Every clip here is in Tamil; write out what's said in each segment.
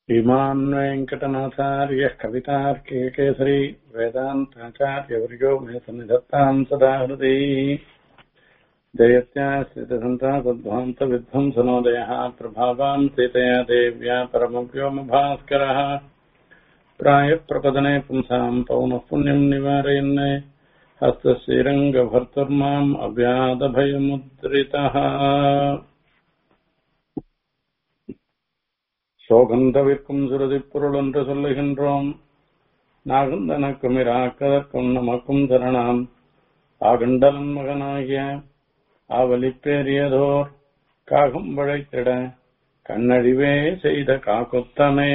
श्रीमान् वेङ्कटनाथार्यः कवितार्के केसरी वेदान्ताचार्यवर्यो मे सन्निधत्ताम् सदा हृदि जयत्याश्रितसन्तासद्भान्तविध्वंसनोदयः प्रभावान् सीतया देव्या परमव्योमभास्करः प्रायप्रपदने पुंसाम् पौनः पुण्यम् निवारयन् हस्तश्रीरङ्गभर्तुर्माम् अव्यादभयमुद्रितः சோகந்தவிற்கும் சுருதி பொருள் என்று சொல்லுகின்றோம் நாகந்தனக்கும் இராக்கதற்கும் நமக்கும் சரணாம் ஆகண்டலன் மகனாகிய ஆவலிப்பேரியதோர் காகம் வழைத்திட கண்ணழிவே செய்த காக்குத்தமே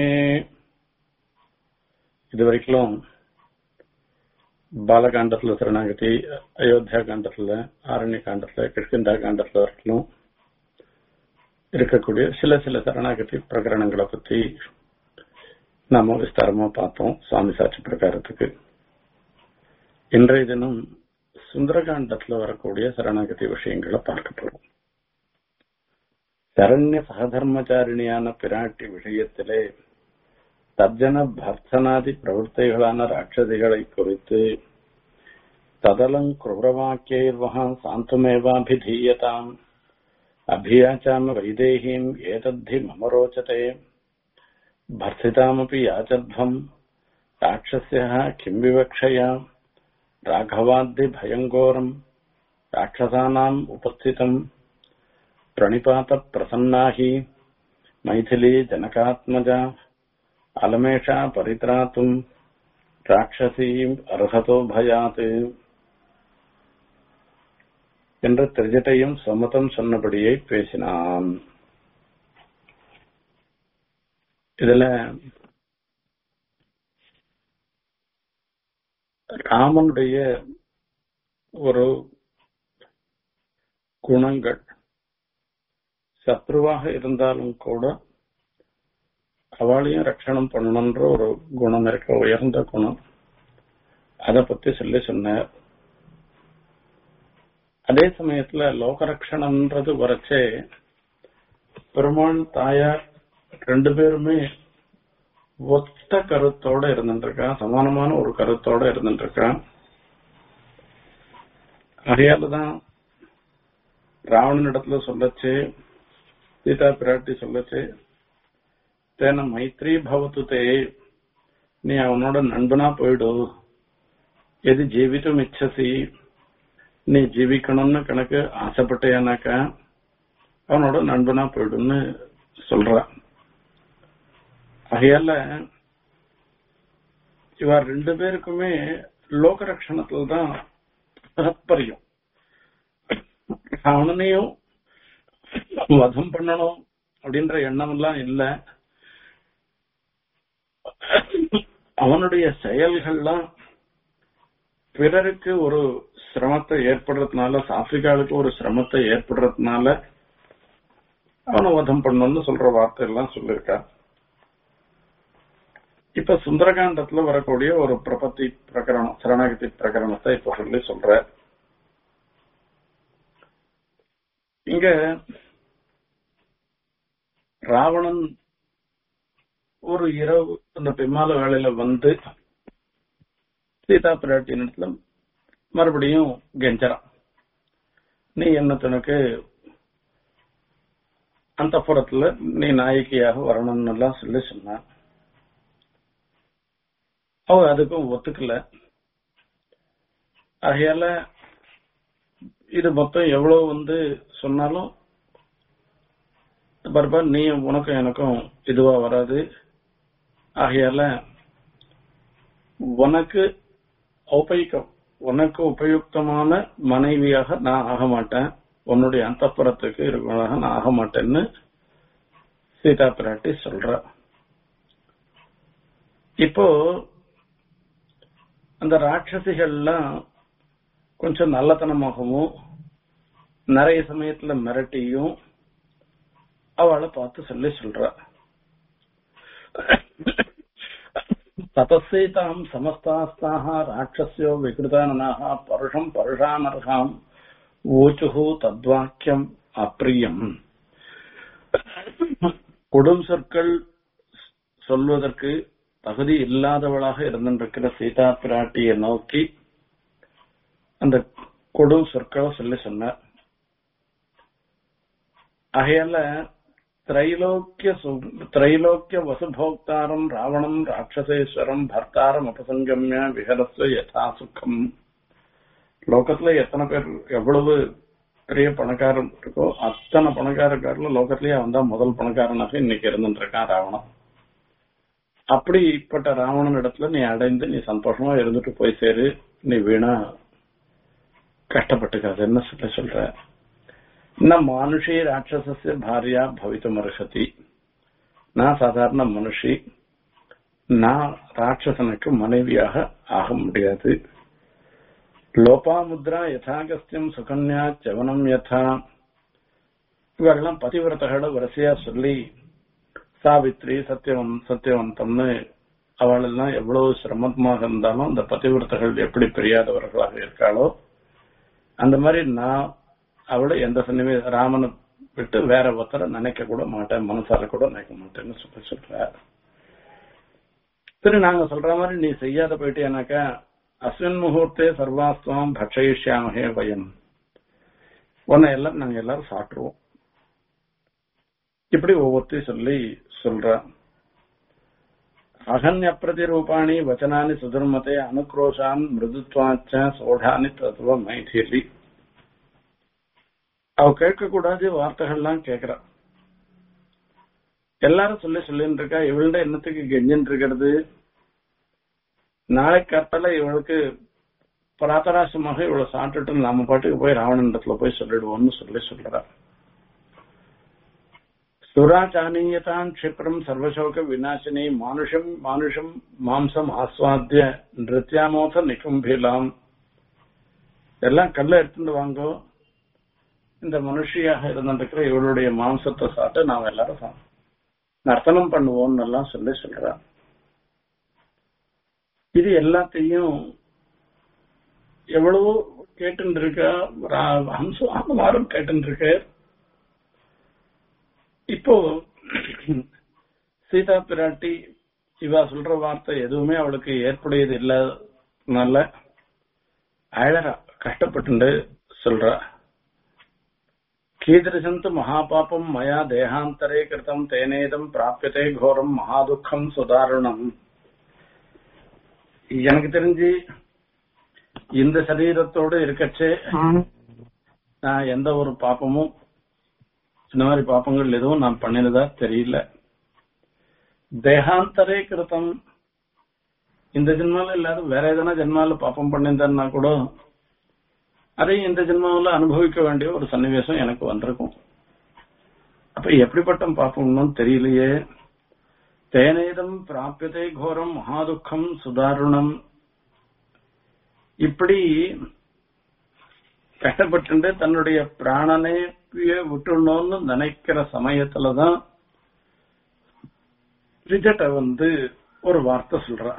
இதுவரைக்கும் பாலகாண்டத்துல சரணாகதி அயோத்தியா காண்டத்துல ஆரண்ய காண்டத்துல கிருஷ்ணந்தா காண்டத்துல வரைக்கும் இருக்கக்கூடிய சில சில சரணாகதி பிரகரணங்களை பத்தி நாம விஸ்தாரமா பார்த்தோம் சுவாமி சாட்சி பிரகாரத்துக்கு இன்றைய தினம் சுந்தரகாண்டத்துல வரக்கூடிய சரணாகதி விஷயங்களை பார்க்க போறோம் சரண்ய சகதர்மச்சாரிணியான பிராட்டி விஷயத்திலே தர்ஜன பர்த்தனாதி பிரவൃத்திகளான ராட்சதிகளை குறித்து ததலம் குரூரவாக்கியர்வகா சாந்தமேவாபிதீயதாம் अभियाचाम वैदेहीम् एतद्धि मम रोचते भर्थितामपि याचध्वम् राक्षस्यः किम् विवक्षया राघवाद्धिभयङ्घोरम् राक्षसानाम् उपस्थितम् प्रणिपातप्रसन्ना हि मैथिली जनकात्मजा अलमेषा परित्रातुम् राक्षसीम् अर्हतो भयात् என்ற திரிஜட்டையும் சம்மதம் சொன்னபடியே பேசினான் இதுல ராமனுடைய ஒரு குணங்கள் சத்ருவாக இருந்தாலும் கூட அவளையும் ரட்சணம் பண்ணணுன்ற ஒரு குணம் இருக்க உயர்ந்த குணம் அதை பத்தி சொல்லி சொன்னார் அதே சமயத்துல லோகரக்ஷணம்ன்றது வரைச்சே பெருமாள் தாயார் ரெண்டு பேருமே ஒத்த கருத்தோட இருந்துருக்கா சமானமான ஒரு கருத்தோட இருந்துருக்கா அதையாலதான் ராவணனிடத்துல சொல்லச்சு சீதா பிராட்டி சொல்லச்சு தேன மைத்ரி பவத்து தே நீ அவனோட நண்பனா போயிடு எது ஜீவிతం இச்சசி நீ ஜீவிக்கணும்னு கணக்கு ஆசைப்பட்டேனாக்கா அவனோட நண்பனா போயிடும்னு சொல்றான் ஆகையால இவ ரெண்டு பேருக்குமே லோக ரட்சணத்துல தான் தாற்பயம் அவனையும் வதம் பண்ணணும் அப்படின்ற எண்ணம் எல்லாம் இல்ல அவனுடைய செயல்கள்லாம் பிறருக்கு ஒரு சிரமத்தை ஏற்படுறதுனால சாத்விகாவுக்கு ஒரு சிரமத்தை ஏற்படுறதுனால அவனை வதம் பண்ணணும்னு சொல்ற வார்த்தை எல்லாம் சொல்லியிருக்கா இப்ப சுந்தரகாண்டத்துல வரக்கூடிய ஒரு பிரபத்தி பிரகரணம் சரணாகதி பிரகரணத்தை இப்ப சொல்லி சொல்ற இங்க ராவணன் ஒரு இரவு அந்த பிம்மால வேலையில வந்து சீதா பிராட்டியின் இடத்துல மறுபடியும் கெஞ்சறான் நீ என்ன தனக்கு அந்த புறத்துல நீ நாயகியாக வரணும்னு எல்லாம் சொல்லி சொன்னான் அவ அதுக்கும் ஒத்துக்கல ஆகையால இது மொத்தம் எவ்வளவு வந்து சொன்னாலும் பர்பா நீ உனக்கும் எனக்கும் இதுவா வராது ஆகையால உனக்கு ஔபயிக்கம் உனக்கு உபயுக்தமான மனைவியாக நான் ஆக மாட்டேன் உன்னுடைய அந்தப்புறத்துக்கு இருக்கவனாக நான் ஆக மாட்டேன்னு சீதா பிராட்டி சொல்ற இப்போ அந்த ராட்சசிகள்லாம் கொஞ்சம் நல்லத்தனமாகவும் நிறைய சமயத்துல மிரட்டியும் அவளை பார்த்து சொல்லி சொல்ற ततस्यैताम् समस्तास्ताः राक्षस्यो विकृताननाः परुषम् परुषानर्हाम् ऊचुः तद्वाक्यम् अप्रियम् கொடும் சொற்கள் சொல்வதற்கு தகுதி இல்லாதவளாக இருந்திருக்கிற சீதா பிராட்டியை நோக்கி அந்த கொடு சொற்களை சொல்லி சொன்னார் ஆகையால திரைலோக்கிய சு- திரைலோக்கிய வசுபோக்தாரம் ராவணம் ராட்சசேஸ்வரம் பர்த்தாரம் அபசங்கம்ய விஹரஸ்வ யதா சுகம் லோகத்துல எத்தனை பேர் எவ்வளவு பெரிய பணக்காரன் இருக்கோ அத்தனை பணக்காரக்காரில் லோகத்திலேயே அவன் தான் முதல் பணக்காரனாக இன்னைக்கு இருந்துட்டு இருக்கான் ராவணன் அப்படிப்பட்ட ராவணன் இடத்துல நீ அடைந்து நீ சந்தோஷமா இருந்துட்டு போய் சேரு நீ வீணா கஷ்டப்பட்டுக்காது என்ன சொல்ல சொல்ற ந மானுஷி ராட்சசஸ்ய பாரியா பவித்தும் அர்ஹதி நான் சாதாரண மனுஷி நான் ராட்சசனுக்கு மனைவியாக ஆக முடியாது லோபாமுத்ரா யதாகஸ்தியம் சுகன்யா சவனம் யதா இவரெல்லாம் பதிவிரதகளை வரிசையா சொல்லி சாவித்ரி சத்தியவன் சத்தியவந்தம்னு அவளெல்லாம் எவ்வளவு சிரமமாக இருந்தாலும் அந்த பதிவிரதகள் எப்படி பிரியாதவர்களாக இருக்காளோ அந்த மாதிரி நான் அவளை எந்த சன்னிவே ராமனை விட்டு வேற ஒருத்தரை நினைக்க கூட மாட்டேன் மனசார கூட நினைக்க மாட்டேன்னு சொல்லி சொல்ற சரி நாங்க சொல்ற மாதிரி நீ செய்யாத போயிட்டேனாக்கா அஸ்வின் முகூர்த்தே சர்வாஸ்தவம் பக்ஷயிஷ்யாமகே வயம் உன்னை எல்லாம் நாங்க எல்லாரும் சாப்பிட்டுருவோம் இப்படி ஒவ்வொருத்தையும் சொல்லி சொல்ற அகன்ய பிரதிரூபாணி வச்சனானி சுதர்மதே அனுக்ரோஷான் மிருதுத்வாச்ச சோடானி தத்துவ மைதிலி அவ கேட்க கூடாது வார்த்தைகள்லாம் கேக்குறா எல்லாரும் சொல்லி சொல்லிட்டு இருக்கா இவள்ட என்னத்துக்கு கெஞ்சின்னு இருக்கிறது நாளை கட்டல இவளுக்கு பராத்தராசமாக இவளை சாப்பிட்டுட்டு நாம பாட்டுக்கு போய் ராவணனிடத்துல போய் சொல்லிடுவோம்னு சொல்லி சொல்றா சுராச்சானீயதான் க்ஷிப்ரம் சர்வசோக விநாசினி மானுஷம் மானுஷம் மாம்சம் ஆஸ்வாத்திய நிருத்தியாமோத நிகும்பிலாம் எல்லாம் கல்ல எடுத்துட்டு வாங்கோ இந்த மனுஷியாக இருந்திருக்கிற இவளுடைய மாம்சத்தை சாப்பிட்டு நாம எல்லாரும் சா- நர்த்தனம் பண்ணுவோம்னு எல்லாம் சொல்லி சொல்றா இது எல்லாத்தையும் எவ்வளவோ கேட்டு இருக்கா ஹம்சம் ஆகுமாரும் கேட்டு இருக்கார் இப்போ சீதா பிராட்டி இவா சொல்ற வார்த்தை எதுவுமே அவளுக்கு ஏற்புடையது இல்லனால அழறா கஷ்டப்பட்டு சொல்றா கீதரிசந்து மகாபாபம் மயா தேகாந்தரே கிருதம் தேனேதம் பிராபியதே கோரம் மகாதுக்கம் சுதாரணம் எனக்கு தெரிஞ்சு இந்த சரீரத்தோடு இருக்கச்சே நான் எந்த ஒரு பாப்பமும் இந்த மாதிரி பாப்பங்கள் எதுவும் நான் பண்ணினதா தெரியல தேகாந்தரே கிருத்தம் இந்த ஜென்மால இல்லாத வேற எதனா ஜென்மால பாப்பம் பண்ணியிருந்தேன்னா கூட அதையும் இந்த ஜென்மாவில அனுபவிக்க வேண்டிய ஒரு சன்னிவேசம் எனக்கு வந்திருக்கும் அப்ப எப்படிப்பட்ட பாப்பம்னு தெரியலையே தேனேதம் பிராபியதே கோரம் மகாதுக்கம் சுதாருணம் இப்படி கஷ்டப்பட்டு தன்னுடைய பிராணனை விட்டுணும்னு நினைக்கிற சமயத்துலதான் ரிஜட்ட வந்து ஒரு வார்த்தை சொல்றா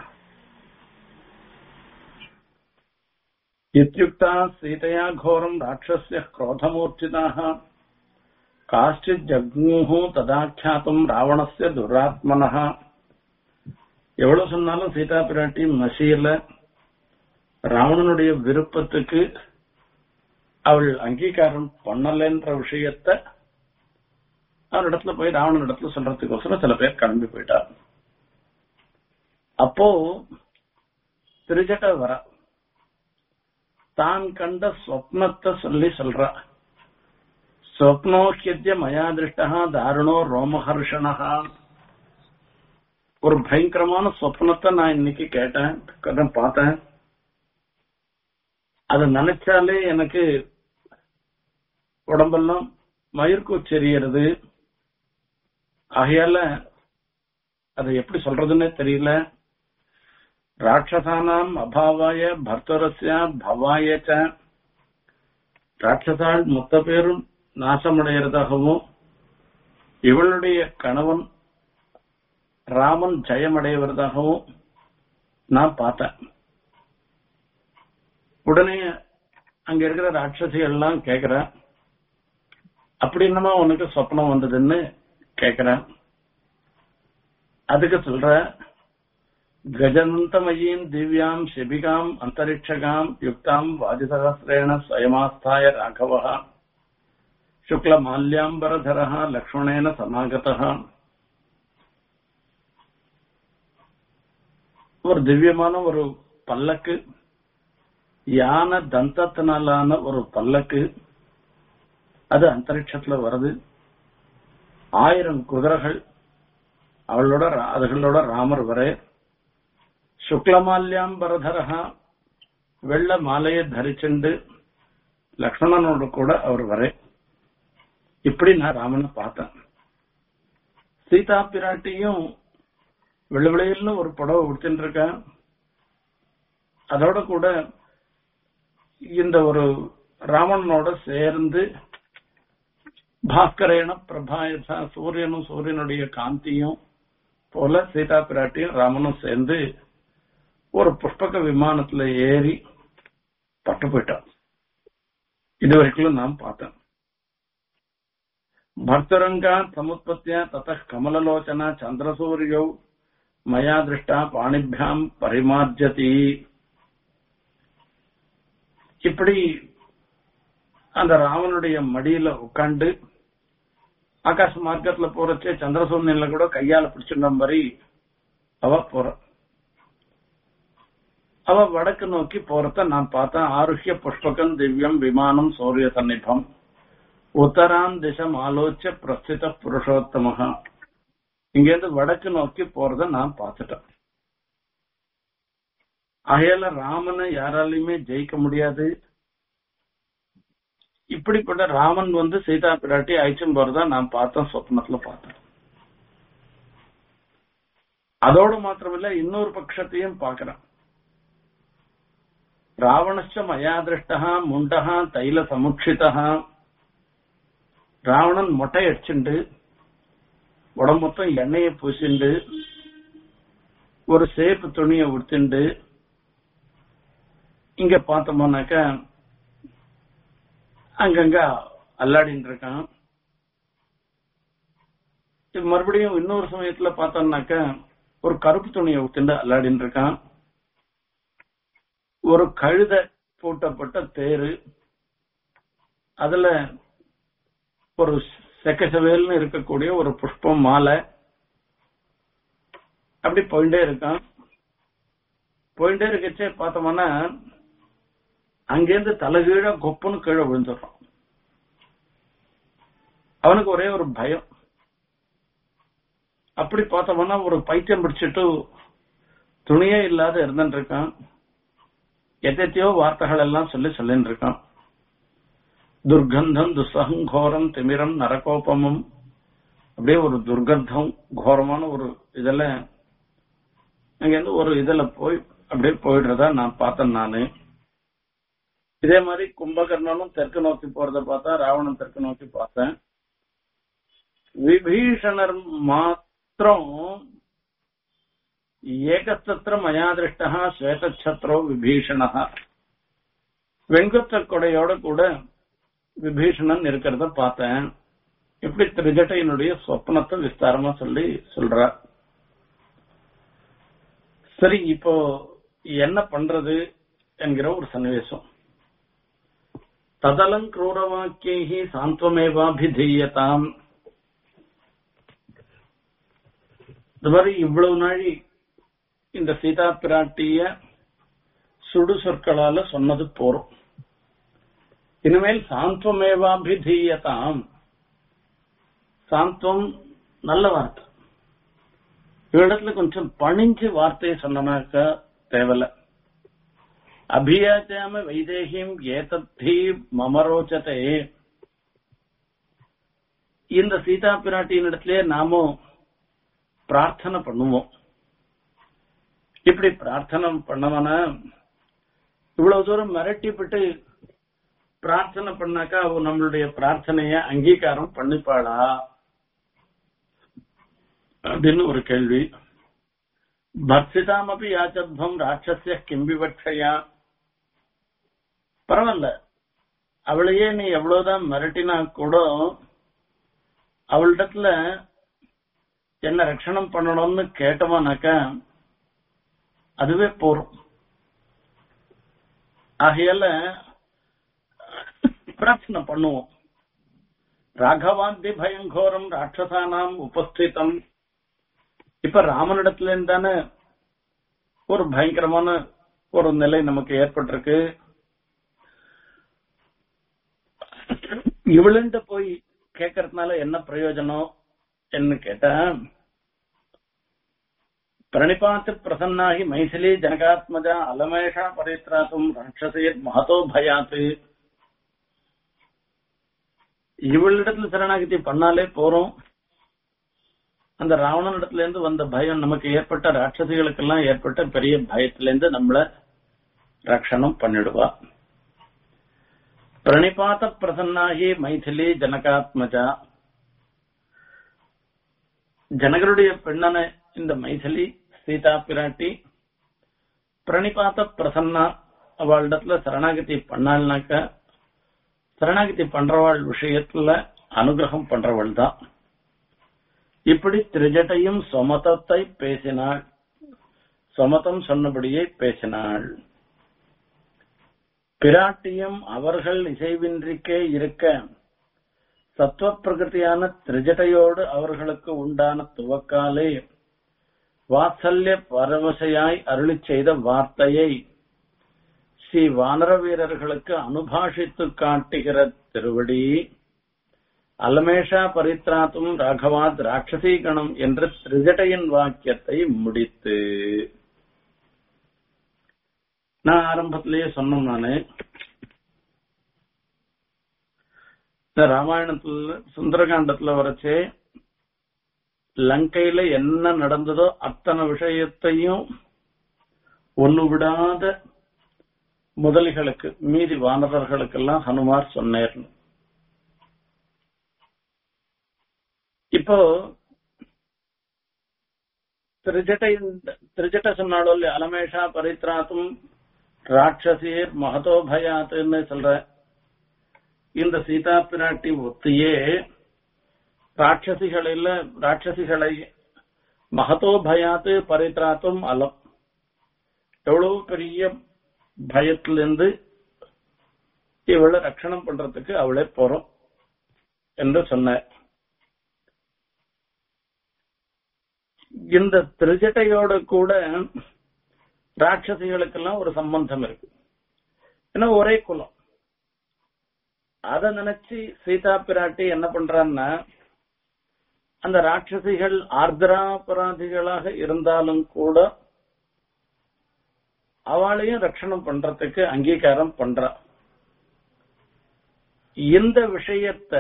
இத்தியுக்தா சீதையா கோரம் ராட்சஸ்ய क्रोधमूर्छिताः காஷ்டித் ஜக்முஹு ததாख्यातुம் ராவணஸ்ய துராத்மனः எவ்வளவு சொன்னாலும் சீதா பிராட்டி மசியல ராவணனுடைய விருப்பத்துக்கு அவள் அங்கீகாரம் பண்ணலன்ற விஷயத்த அவனிடத்துல போய் ராவணன் இடத்துல சொல்றதுக்கோசரம் சில பேர் கிளம்பி போயிட்டா அப்போ திருஜட்ட வர தான் கண்ட சொப்னத்தை சொல்லி சொல்றா சொப்னோக்கிய மயா திருஷ்டா தாருணோ ரோமஹர்ஷணா ஒரு பயங்கரமான சொப்னத்தை நான் இன்னைக்கு கேட்டேன் கதை பார்த்தேன் அதை நினைச்சாலே எனக்கு உடம்பெல்லாம் மயிர்கூச்செறியறது ஆகையால அதை எப்படி சொல்றதுன்னே தெரியல ராட்சசானாம் அபாவாய பர்த்தரஸ்யா பவாய ச ராட்சசாள் மொத்த பேரும் நாசமடைகிறதாகவும் இவளுடைய கணவன் ராமன் ஜெயமடைவதாகவும் நான் பார்த்தேன் உடனே அங்க இருக்கிற ராட்சசிகள் எல்லாம் கேக்குற அப்படி என்னமா உனக்கு சொப்னம் வந்ததுன்னு கேக்குறேன் அதுக்கு சொல்ற கஜனந்தமயீம் திவ்யாம் சிபிகாம் அந்தரிக்ஷகாம் யுக்தாம் வாஜிசகசிரேண ஸ்வயமாஸ்தாய ராகவः शुक्लमाल्याम्बरधरः लक्ष्मणेन समागतः ஒரு திவ்யமான ஒரு பல்லக்கு யானை தந்தத்தினாலான ஒரு பல்லக்கு அது அந்தரிக்ஷத்துல வருது ஆயிரம் குதிரைகள் அவளோட ரா- அதுகளோட ராமர் வர சுக்லமால்யாம்பரதரா வெள்ள மாலையை தரிச்சுண்டு லக்ஷ்மணனோட கூட அவர் வர இப்படி நான் ராமனை பார்த்தேன் சீதா பிராட்டியும் வெள்ள வெளியில்னு ஒரு புடவை உடுத்தின்னு இருக்கேன் அதோட கூட இந்த ஒரு ராமனோட சேர்ந்து பாஸ்கரேன பிரபாயசா சூரியனும் சூரியனுடைய காந்தியும் போல சீதா பிராட்டியும் ராமனும் சேர்ந்து ஒரு புஷ்பக விமானத்துல ஏறி பட்டு போயிட்டான் இது வரைக்கும் நான் பார்த்தேன் பர்த்தரங்கா சமுத்பத்திய தத கமலலோச்சனா சந்திரசூரியோ மயா திருஷ்டா பாணிபியாம் பரிமார்ஜதி இப்படி அந்த ராவனுடைய மடியில உட்காந்து ஆகாச மார்க்கத்துல போறச்சே சந்திரசூரியன்ல கூட கையால பிடிச்சிருந்த மாதிரி அவ போற அவ வடக்கு நோக்கி போறத நான் பார்த்தேன் ஆருஷ்ய புஷ்பகம் திவ்யம் விமானம் சூரிய சன்னிபம் உத்தரான் திசம் ஆலோச்ச பிரஸ்தித புருஷோத்தமஹா இங்கேருந்து வடக்கு நோக்கி போறத நான் பார்த்துட்டேன் ஆகையால ராமனை யாராலையுமே ஜெயிக்க முடியாது இப்படிப்பட்ட ராமன் வந்து சீதா பிராட்டி அழிச்சும் போறதா நான் பார்த்தேன் சொப்னத்துல பார்த்தேன் அதோடு மாத்திரமில்ல இன்னொரு பட்சத்தையும் பார்க்கிறேன் ராவணச்ச மயா திருஷ்டா முண்டா தைல சமுட்சிதா ராவணன் மொட்டை அடிச்சுண்டு உடம்பு மொத்தம் எண்ணெயை பூசிண்டு ஒரு சேப்பு துணியை உடுத்திண்டு இங்க பார்த்தோம்னாக்க அங்கங்க அல்லாடின்னு இருக்கான் இப்ப மறுபடியும் இன்னொரு சமயத்துல பார்த்தோம்னாக்க ஒரு கருப்பு துணியை உடுத்திண்டு அல்லாடின்னு இருக்கான் ஒரு கழுத பூட்டப்பட்ட தேரு அதுல ஒரு செக்கசவேல்னு இருக்கக்கூடிய ஒரு புஷ்பம் மாலை அப்படி போயிட்டே இருக்கான் போயிட்டே இருக்கச்சே பார்த்தோம்னா அங்கேருந்து தலைகீழ கொப்புன்னு கீழே விழுந்துடுறான் அவனுக்கு ஒரே ஒரு பயம் அப்படி பார்த்தோம்னா ஒரு பைத்தியம் பிடிச்சிட்டு துணியே இல்லாத இருந்துட்டு இருக்கான் எத்தையோ வார்த்தைகள் எல்லாம் சொல்லி சொல்லிட்டு இருக்கான் துர்கந்தம் துசகங்கோரம் திமிரம் நரகோபமும் அப்படியே ஒரு துர்கந்தம் கோரமான ஒரு இதுல அங்கிருந்து ஒரு இதுல போய் அப்படியே போயிடுறதா நான் பார்த்தேன் நானு இதே மாதிரி கும்பகர்ணனும் தெற்கு நோக்கி போறத பார்த்தா ராவணன் தெற்கு நோக்கி பார்த்தேன் விபீஷணர் மாத்திரம் ஏகத்தத்திர மயா திருஷ்டா ஸ்வேதச்சத்ரோ விபீஷண வெண்குத்த கொடையோட கூட விபீஷணன் இருக்கிறத பார்த்தேன் இப்படி திரிஜட்டையினுடைய சொப்னத்தை விஸ்தாரமா சொல்லி சொல்ற சரி இப்போ என்ன பண்றது என்கிற ஒரு சன்னிவேசம் ததலம் கிரூரவாக்கியை சாந்தமேவாபிதீயதாம் இந்த மாதிரி இவ்வளவு நாழி இந்த சீதா பிராட்டிய சுடு சொற்களால சொன்னது போறோம் இனிமேல் சாந்தமேவாபிதீயதாம் சாந்தம் நல்ல வார்த்தை இவ்விடத்துல கொஞ்சம் பணிஞ்சு வார்த்தையை சொன்னனாக்க தேவல அபியாச்சாம வைதேகிம் ஏதத்தி மமரோச்சதே இந்த சீதா பிராட்டியின் இடத்திலே நாமும் பிரார்த்தனை பண்ணுவோம் இப்படி பிரார்த்தனை பண்ணவனா இவ்வளவு தூரம் மிரட்டிப்பட்டு பிரார்த்தனை பண்ணாக்கா அவ நம்மளுடைய பிரார்த்தனைய அங்கீகாரம் பண்ணிப்பாளா அப்படின்னு ஒரு கேள்வி பக்திதாமபி யாச்சத்வம் ராட்சசிய கிம்பிவட்சையா பரவாயில்ல அவளையே நீ எவ்வளவுதான் மிரட்டினா கூட அவளிடத்துல என்ன ரட்சணம் பண்ணணும்னு கேட்டோமானாக்கா அதுவே போறோம் ஆகையால பிரார்த்தனை பண்ணுவோம் ராகவாந்தி பயங்கோரம் ராட்சசானாம் உபஸ்திதம் இப்ப ராமனிடத்துல இருந்து தானே ஒரு பயங்கரமான ஒரு நிலை நமக்கு ஏற்பட்டிருக்கு இவளுண்ட போய் கேட்கறதுனால என்ன பிரயோஜனம் என்ன கேட்டா பிரணிபாத்து பிரசன்னாகி மைசிலி ஜனகாத்மஜா அலமேஷா பரித்ராத்தும் ராட்சசீர் மகதோ பயாத்து இவளிடத்துல சரணாகதி பண்ணாலே போறோம் அந்த ராவணனிடத்துல இருந்து வந்த பயம் நமக்கு ஏற்பட்ட ராட்சசிகளுக்கெல்லாம் ஏற்பட்ட பெரிய பயத்துல இருந்து நம்மள ரட்சணம் பண்ணிடுவா பிரணிபாத பிரசன்னாகி மைதிலி ஜனகாத்மஜா ஜனகருடைய பெண்ணான இந்த மைதிலி சீதா பிராட்டி பிரணிபாத பிரசன்னா அவளிடத்துல சரணாகதி பண்ணாள்னாக்க சரணாகதி பண்றவாள் விஷயத்துல அனுகிரகம் பண்றவள் தான் இப்படி திரிஜட்டையும் சொமதத்தை பேசினாள் சொமதம் சொன்னபடியே பேசினாள் பிராட்டியும் அவர்கள் இசைவின்றிக்கே இருக்க சத்துவ பிரகிருதியான திரிஜட்டையோடு அவர்களுக்கு உண்டான துவக்காலே வாத்சல்ய பரவசையாய் அருளி செய்த வார்த்தையை ஸ்ரீ வானர வீரர்களுக்கு அனுபாஷித்து காட்டுகிற திருவடி அலமேஷா பரித்ராத்தும் ராகவாத் ராட்சசீகணம் என்ற திரிஜட்டையின் வாக்கியத்தை முடித்து நான் ஆரம்பத்திலேயே சொன்னோம் நானு இந்த ராமாயணத்துல சுந்தரகாண்டத்துல வரைச்சே லங்கையில என்ன நடந்ததோ அத்தனை விஷயத்தையும் ஒண்ணு விடாத முதலிகளுக்கு மீதி வானரர்களுக்கெல்லாம் ஹனுமார் சொன்னார் இப்போ திரிஜட்டை திரிஜட்ட சொன்னாலும் இல்லையா அலமேஷா பரித்ராத்தும் ராட்சசீர் மகதோ பயாத்துன்னு சொல்ற இந்த சீதா பிராட்டி ஒத்தியே ராட்சசிகளில் ராட்சசிகளை மகதோ பயாத்து பரித்ராத்தும் அலம் எவ்வளவு பெரிய பயத்திலிருந்து இவளை ரட்சணம் பண்றதுக்கு அவளே போறோம் என்று சொன்ன இந்த திருஜட்டையோட கூட ராட்சசிகளுக்கெல்லாம் ஒரு சம்பந்தம் இருக்கு ஏன்னா ஒரே குலம் அத நினைச்சு சீதா பிராட்டி என்ன பண்றான்னா அந்த ராட்சசிகள் ஆர்திராபராதிகளாக இருந்தாலும் கூட அவளையும் ரட்சணம் பண்றதுக்கு அங்கீகாரம் பண்றா இந்த விஷயத்த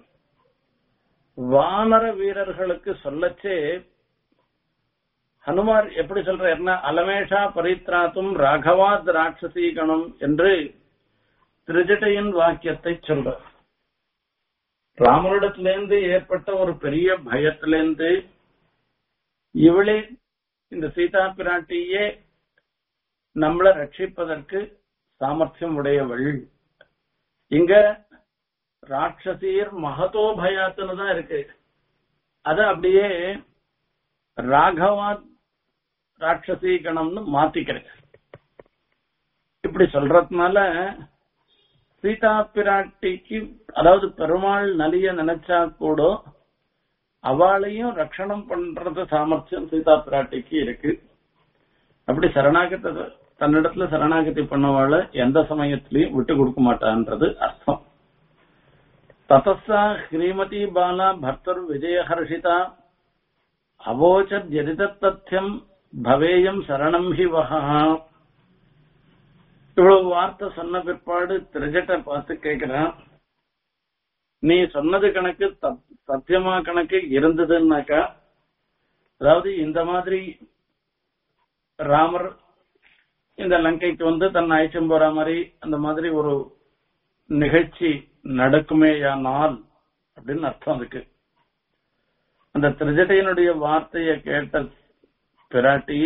வானர வீரர்களுக்கு சொல்லச்சே ஹனுமார் எப்படி சொல்றாருன்னா அலமேஷா பரித்ராத்தும் ராகவாத் ராட்சசீகணம் என்று திருஜட்டையின் வாக்கியத்தை சொல்ற ராமனிடத்திலிருந்து ஏற்பட்ட ஒரு பெரிய பயத்திலிருந்து இவளே இந்த சீதா பிராட்டியே நம்மளை ரட்சிப்பதற்கு சாமர்த்தியம் உடையவள் இங்க ராட்சசீர் மகதோ பயாத்துன்னு தான் இருக்கு அத அப்படியே ராகவாத் ராட்சசீகணம்னு மாத்திக்கிறேன் இப்படி சொல்றதுனால சீதா பிராட்டிக்கு அதாவது பெருமாள் நலிய நினைச்சா கூட அவளையும் ரட்சணம் பண்றது சாமர்த்தியம் சீதா பிராட்டிக்கு இருக்கு அப்படி சரணாகத்தை தன்னிடத்துல சரணாகதி பண்ணவாள எந்த சமயத்திலையும் விட்டு கொடுக்க மாட்டான்றது அர்த்தம் ததஸ்தா ஸ்ரீமதி பாலா பர்த்தர் விஜயஹர்ஷிதா அவோச்சத் எதிதத்தத்தியம் பவேயம் சரணம் ஹி வஹா இவ்வளவு வார்த்தை சொன்ன பிற்பாடு திரிஜட்டை பார்த்து கேக்குறான் நீ சொன்னது கணக்கு சத்தியமா கணக்கு இருந்ததுன்னாக்கா அதாவது இந்த மாதிரி ராமர் இந்த லங்கைக்கு வந்து தன்னை அழைச்சும் போற மாதிரி அந்த மாதிரி ஒரு நிகழ்ச்சி நடக்குமேயானால் அப்படின்னு அர்த்தம் அதுக்கு அந்த திரிஜட்டையனுடைய வார்த்தையை கேட்ட பிராட்டி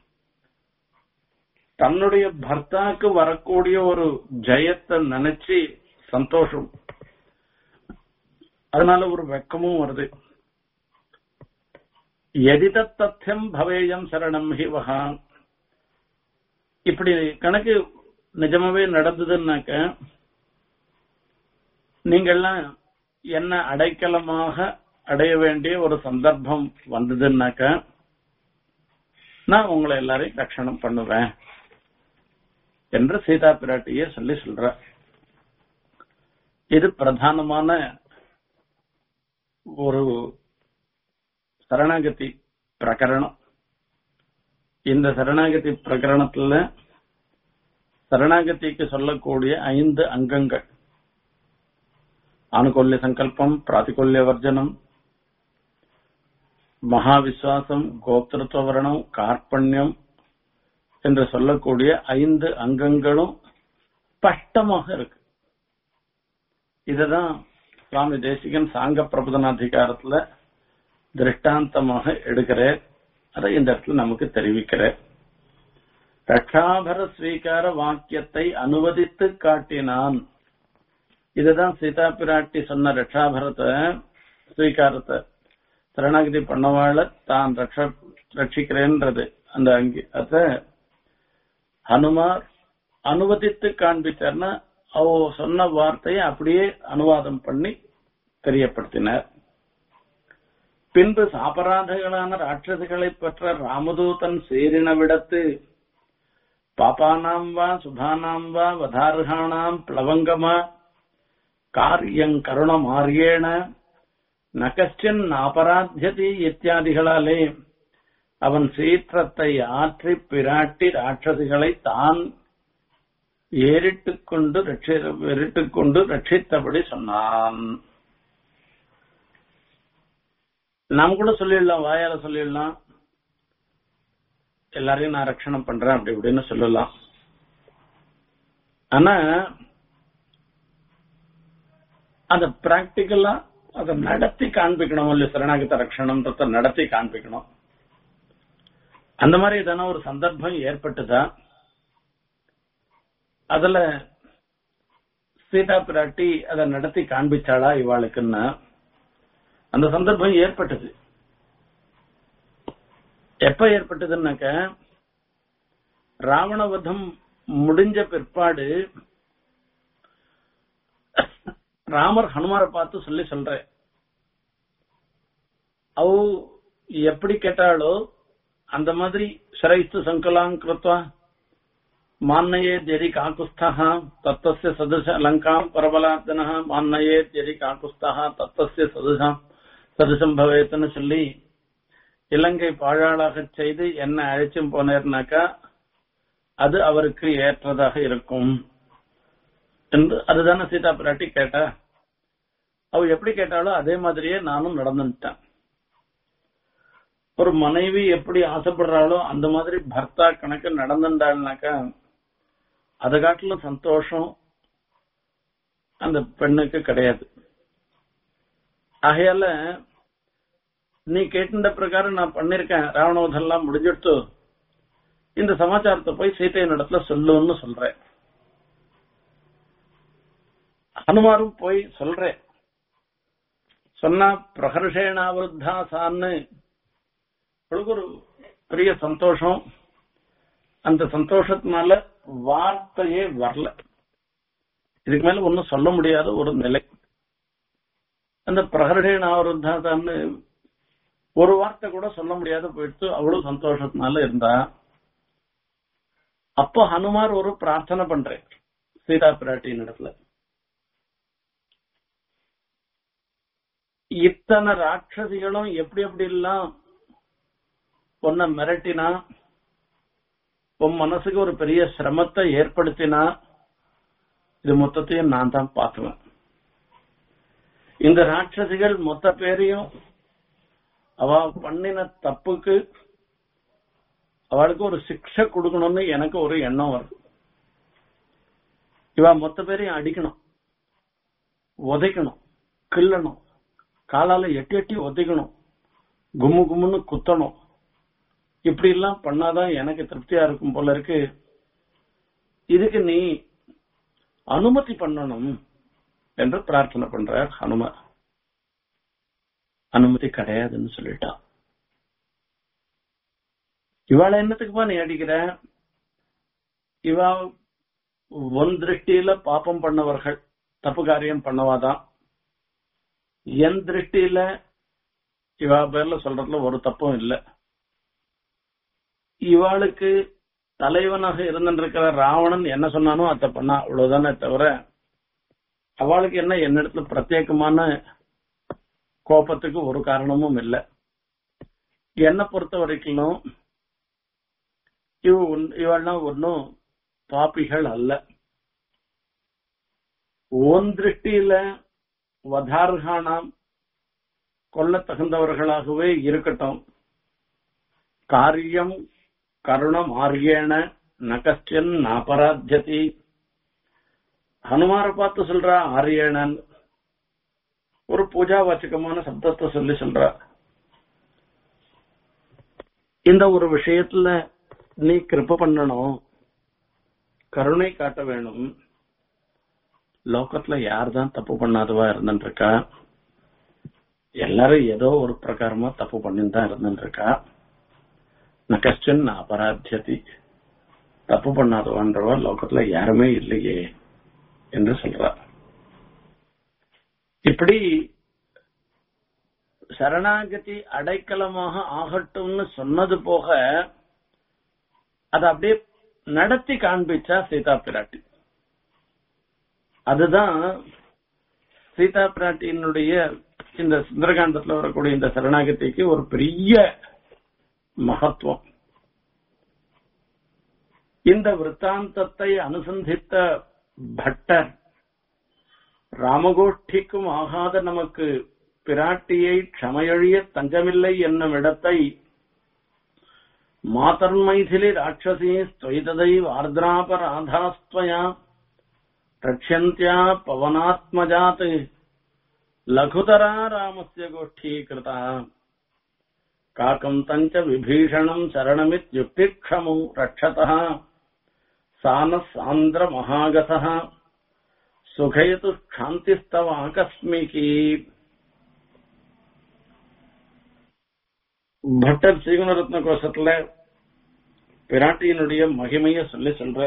தன்னுடைய பர்த்தாக்கு வரக்கூடிய ஒரு ஜெயத்தை நினைச்சு சந்தோஷம் அதனால ஒரு வெக்கமும் வருது எதித தத்தியம் பவேயம் சரணம் ஹி வகா இப்படி கணக்கு நிஜமாவே நடந்ததுன்னாக்க நீங்கள்லாம் என்ன அடைக்கலமாக அடைய வேண்டிய ஒரு சந்தர்ப்பம் வந்ததுன்னாக்க நான் உங்களை எல்லாரையும் ரட்சணம் பண்ணுவேன் என்று சீதா பிராட்டியே சொல்லி சொல்ற இது பிரதானமான ஒரு சரணாகதி பிரகரணம் இந்த சரணாகதி பிரகரணத்துல சரணாகதிக்கு சொல்லக்கூடிய ஐந்து அங்கங்கள் ஆணுகொல்ய சங்கல்பம் பிராதிகொல்ய வர்ஜனம் மகாவிஸ்வாசம் கோப்திருத்துவ வர்ணம் கார்பண்யம் என்று சொல்லக்கூடிய ஐந்து அங்கங்களும் ஸ்பஷ்டமாக இருக்கு இதுதான் சுவாமி தேசிகன் சாங்க பிரபுதனாதிகாரத்துல திருஷ்டாந்தமாக எடுக்கிறார் அதை இந்த இடத்துல நமக்கு தெரிவிக்கிறார் ரட்சாபர ஸ்வீகார வாக்கியத்தை அனுவதித்து காட்டினான் இதுதான் சீதா பிராட்டி சொன்ன ரட்சாபரத்தை ஸ்வீகாரத்தை சரணாகதி பண்ணவாழ தான் ரட்ச ரட்சிக்கிறேன்றது அந்த அங்கி அத ஹனுமார் அனுவதித்து காண்பித்தார்னா அவ சொன்ன வார்த்தையை அப்படியே அனுவாதம் பண்ணி தெரியப்படுத்தினார் பின்பு சாபராதகளான ராட்சசுகளை பெற்ற ராமதூதன் சேரின விடத்து பாபானாம் வா சுபானாம் வா வதார்காணாம் பிளவங்கமா காரியம் கருணமாரியேன நகஸ்டின் அபராத்தியதி இத்தியாதிகளாலே அவன் சீற்றத்தை ஆற்றி பிராட்டி ராட்சசிகளை தான் ஏறிட்டுக் கொண்டு ஏறிட்டுக் கொண்டு ரட்சித்தபடி சொன்னான் நாம் கூட சொல்லிடலாம் வாயால சொல்லிடலாம் எல்லாரையும் நான் ரட்சணம் பண்றேன் அப்படி இப்படின்னு சொல்லலாம் ஆனா அத பிராக்டிக்கலா அதை நடத்தி காண்பிக்கணும் இல்ல சரணாகத ரட்சணம்ன்றத நடத்தி காண்பிக்கணும் அந்த மாதிரி எதனா ஒரு சந்தர்ப்பம் ஏற்பட்டுதா அதுல சீதா பிராட்டி அதை நடத்தி காண்பிச்சாளா இவாளுக்குன்னா அந்த சந்தர்ப்பம் ஏற்பட்டது எப்ப ஏற்பட்டதுன்னாக்க ராவணவதம் முடிஞ்ச பிற்பாடு ராமர் ஹனுமாரை பார்த்து சொல்லி சொல்ற அவ எப்படி கேட்டாலோ அந்த மாதிரி சிரைஸ்து சங்கலாம் கிருத்வா மான்னயே ஜரி காக்குஸ்தः தத்தஸ்ய சதுஷ லங்காம் பரபலாத்தனः மான்னயே ஜரி காக்குஸ்தः தத்தஸ்ய சதுஷம் சதுசம் பவேத்துன்னு சொல்லி இலங்கை பாழாளாக செய்து என்ன அழைச்சும் போனேர்னாக்கா அது அவருக்கு ஏற்றதாக இருக்கும் என்று அதுதானே சீதா பிராட்டி கேட்டா அவ எப்படி கேட்டாலோ அதே மாதிரியே நானும் நடந்துட்டேன் ஒரு மனைவி எப்படி ஆசைப்படுறாளோ அந்த மாதிரி பர்த்தா கணக்கு நடந்துட்டாள்னாக்கா அதை காட்டிலும் சந்தோஷம் அந்த பெண்ணுக்கு கிடையாது ஆகையால நீ கேட்டுட்ட பிரகாரம் நான் பண்ணிருக்கேன் ராவணவதெல்லாம் முடிஞ்சிடுத்து இந்த சமாச்சாரத்தை போய் சீத்தையின் இடத்துல சொல்லுன்னு சொல்றேன் ஹனுமாரும் போய் சொல்றேன் சொன்னா பிரகர்ஷேனாவிருத்தா சான்னு அவளுக்கு ஒரு பெரிய சந்தோஷம் அந்த சந்தோஷத்தினால வார்த்தையே வரல இதுக்கு மேல ஒன்னும் சொல்ல முடியாத ஒரு நிலை அந்த பிரகர்ஷேனாவிருத்தான்னு ஒரு வார்த்தை கூட சொல்ல முடியாத போயிடுத்து அவ்வளவு சந்தோஷத்தினால இருந்தா அப்போ ஹனுமார் ஒரு பிரார்த்தனை பண்றேன் சீதா பிராட்டியின் இடத்துல இத்தனை ராட்சசிகளும் எப்படி எப்படி எல்லாம் உன்னை மிரட்டினா உன் மனசுக்கு ஒரு பெரிய சிரமத்தை ஏற்படுத்தினா இது மொத்தத்தையும் நான் தான் பார்க்குவேன் இந்த ராட்சசிகள் மொத்த பேரையும் அவ பண்ணின தப்புக்கு அவளுக்கு ஒரு சிக்ஷை கொடுக்கணும்னு எனக்கு ஒரு எண்ணம் வருது இவ மொத்த பேரையும் அடிக்கணும் உதைக்கணும் கிள்ளணும் காலால எட்டி எட்டி உதைக்கணும் கும்மு கும்முன்னு குத்தணும் இப்படி எல்லாம் பண்ணாதான் எனக்கு திருப்தியா இருக்கும் போல இருக்கு இதுக்கு நீ அனுமதி பண்ணணும் என்று பிரார்த்தனை பண்றார் ஹனுமார் அனுமதி கிடையாதுன்னு சொல்லிட்டா இவாள என்னத்துக்குப்பா நீ அடிக்கிற இவா உன் திருஷ்டியில பாப்பம் பண்ணவர்கள் தப்பு காரியம் பண்ணவாதான் என் திருஷ்டியில இவா பேர்ல சொல்றதுல ஒரு தப்பும் இல்ல இவாளுக்கு தலைவனாக இருந்திருக்கிற ராவணன் என்ன சொன்னானோ அதை பண்ணா அவ்வளவுதானே தவிர அவளுக்கு என்ன என்னிடத்துல பிரத்யேகமான கோபத்துக்கு ஒரு காரணமும் இல்லை என்னை பொறுத்த வரைக்கும் இவ இவெல்லாம் ஒன்னும் பாப்பிகள் அல்ல ஓன் திருஷ்டியில வதார்கானாம் கொல்ல தகுந்தவர்களாகவே இருக்கட்டும் காரியம் கருணம் ஆரியேன நகஸ்டியன் நாபராத்தியதி ஹனுமாரை பார்த்து சொல்றா ஆரியேனன் ஒரு பூஜா வாச்சகமான சப்தத்தை சொல்லி சொல்றா இந்த ஒரு விஷயத்துல நீ கிருப்ப பண்ணணும் கருணை காட்ட வேணும் லோகத்துல யார் தான் தப்பு பண்ணாதவா இருந்துருக்கா எல்லாரும் ஏதோ ஒரு பிரகாரமா தப்பு பண்ணிட்டு தான் இருந்துருக்கா நகஸ்டன் அபராத்தியதி தப்பு பண்ணாதவான்றவா லோகத்துல யாருமே இல்லையே என்று சொல்றார் இப்படி சரணாகதி அடைக்கலமாக ஆகட்டும்னு சொன்னது போக அதை அப்படியே நடத்தி காண்பிச்சா சீதா பிராட்டி அதுதான் சீதா பிராட்டியினுடைய இந்த சுந்தரகாண்டத்துல வரக்கூடிய இந்த சரணாகதிக்கு ஒரு பெரிய மகத்துவம் இந்த விற்த்தாந்தத்தை அனுசந்தித்த பட்டர் ராமகோஷ்டிக்கும் ஆகாத நமக்கு பிராட்டியை க்ஷமையழிய தஞ்சமில்லை என்னும் இடத்தை மாதர்மைதிலி ராட்சசி ஸ்துவைததை ஆர்திராபராதாஸ்துவயா ரக்ஷந்தியா பவனாத்மஜாத் லகுதரா ராமஸ்ய கோஷ்டீகிருதா காக்கம் தஞ்ச விபீஷணம் சரணமித்யுக்திக்ஷமு ரக்ஷதः சான சாந்திர மகாகதः சுகயது க்ஷாந்திஸ்தவ ஆகஸ்மிகி பட்டர் சீகுணரத்ன கோஷத்துல பிராட்டியினுடைய மகிமைய சொல்லி சொல்ற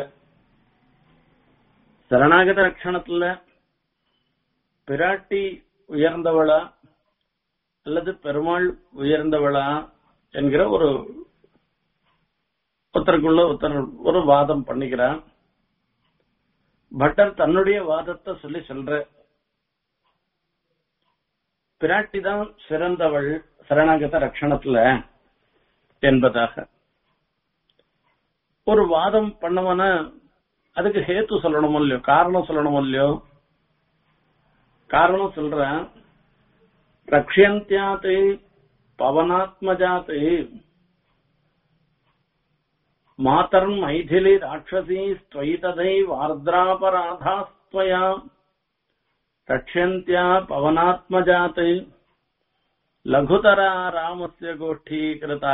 சரணாகத ரட்சணத்துல பிராட்டி உயர்ந்தவளா அல்லது பெருமாள் உயர்ந்தவளா என்கிற ஒரு ஒருத்தருக்குள்ள ஒருத்தர் ஒரு வாதம் பண்ணிக்கிறான் பட்டர் தன்னுடைய வாதத்தை சொல்லி சொல்ற பிராட்டி தான் சிறந்தவள் சரணாகத ரட்சணத்துல என்பதாக ஒரு வாதம் பண்ணவன அதுக்கு ஹேத்து சொல்லணும் இல்லையோ காரணம் சொல்லணும் இல்லையோ காரணம் சொல்றேன் ரக்ஷந்தியாத் பவனாத்மஜாத் மாதர் மைதிலி ராட்சசி ஸ்துவைததை வார்திராபராதாஸ்துவயா ரக்ஷந்தியா பவனாத்மஜாத் லகுதரா ராமஸ்ய கோஷ்டீகிருதா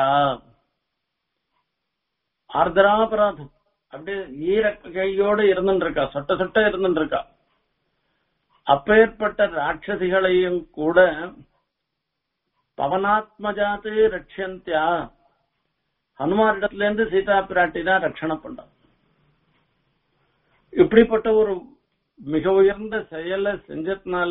ஆர்திராபராதம் அப்படியே ஈர கையோடு இருந்துருக்கா சொட்ட சொட்ட இருந்துருக்கா அப்பேற்பட்ட ராட்சசிகளையும் கூட பவனாத்மஜாத்து ரட்சந்தியா ஹனுமாரிடத்துல இருந்து சீதா பிராட்டி தான் ரட்சணம் பண்ணான் இப்படிப்பட்ட ஒரு மிக உயர்ந்த செயலை செஞ்சதுனால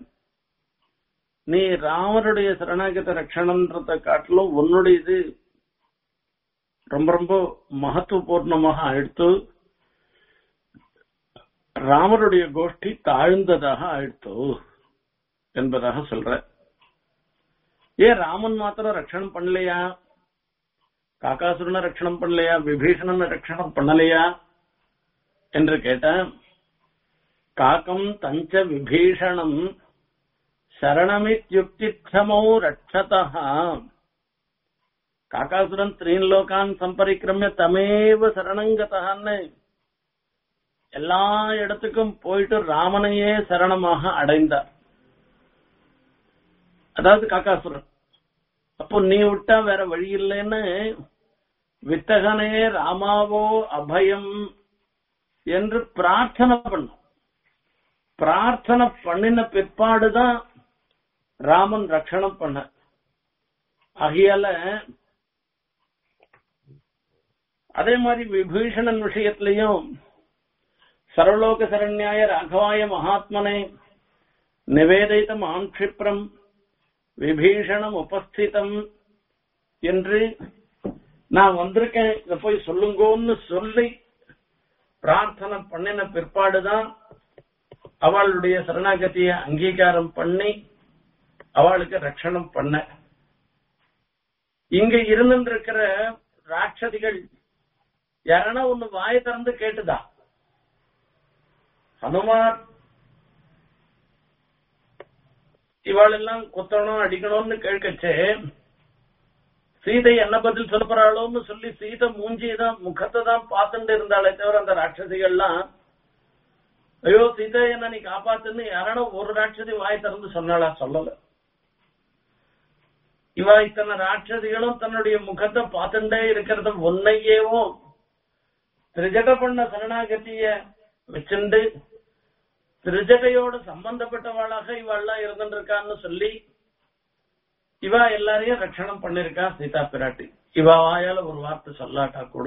நீ ராமருடைய சரணாகத ரட்சணன்றத காட்டிலும் உன்னுடைய இது ரொம்ப ரொம்ப மகத்துவபூர்ணமாக ஆயிடுத்து ராமருடைய கோஷ்டி தாழ்ந்ததாக ஆயிடுத்து என்பதாக சொல்ற ஏன் ராமன் மாத்திரம் ரட்சணம் பண்ணலையா காக்காசுரனை ரட்சணம் பண்ணலையா விபீஷணனை ரட்சணம் பண்ணலையா என்று கேட்ட காக்கம் தஞ்ச விபீஷணம் சரணமித்யுக்திக்ஷமோ ரட்சதா காக்காசுரன் த்ரீன் லோகான் சம்பரிக்கிரமிய தமேவ சரணங்கதான்னு எல்லா இடத்துக்கும் போயிட்டு ராமனையே சரணமாக அடைந்தார் அதாவது காக்காசுரன் அப்போ நீ விட்டா வேற வழி இல்லைன்னு வித்தகனே ராமாவோ அபயம் என்று பிரார்த்தனை பண்ண பிரார்த்தனை பண்ணின பிற்பாடுதான் ராமன் ரட்சணம் பண்ண ஆகையால அதே மாதிரி விபீஷணன் விஷயத்திலையும் சர்வலோக சரண்யாய ராகவாய மகாத்மனை நிவேதித்தம் ஆட்சிப்ரம் விபீஷணம் உபஸ்திதம் என்று நான் வந்திருக்கேன் இத போய் சொல்லுங்கோன்னு சொல்லி பிரார்த்தனை பண்ணின பிற்பாடுதான் அவளுடைய சரணாகதிய அங்கீகாரம் பண்ணி அவளுக்கு ரட்சணம் பண்ண இங்க இருந்திருக்கிற ராட்சதிகள் யாரனா ஒண்ணு வாய திறந்து கேட்டுதா ஹனுமார் இவாளெல்லாம் குத்தணும் அடிக்கணும்னு கேட்கச்சே சீதை என்ன பதில் சொல்ல போறாளோன்னு சொல்லி சீதை மூஞ்சியை தான் முகத்தை தான் பார்த்துட்டு இருந்தாலே தவிர அந்த ராட்சசிகள்லாம் ஐயோ சீதை என்ன நீ காப்பாத்துன்னு யாரான ஒரு ராட்சதி வாய் திறந்து சொன்னாளா சொல்லல இவ இத்தனை ராட்சதிகளும் தன்னுடைய முகத்தை பார்த்துட்டே இருக்கிறத ஒன்னையேவும் திரிஜட பண்ண சரணாகதிய வச்சுண்டு திருஜகையோட சம்பந்தப்பட்டவாளாக இவாள்லாம் இருந்துட்டு இருக்கான்னு சொல்லி இவா எல்லாரையும் ரட்சணம் பண்ணிருக்கா சீதா பிராட்டி இவா வாயால ஒரு வார்த்தை சொல்லாட்டா கூட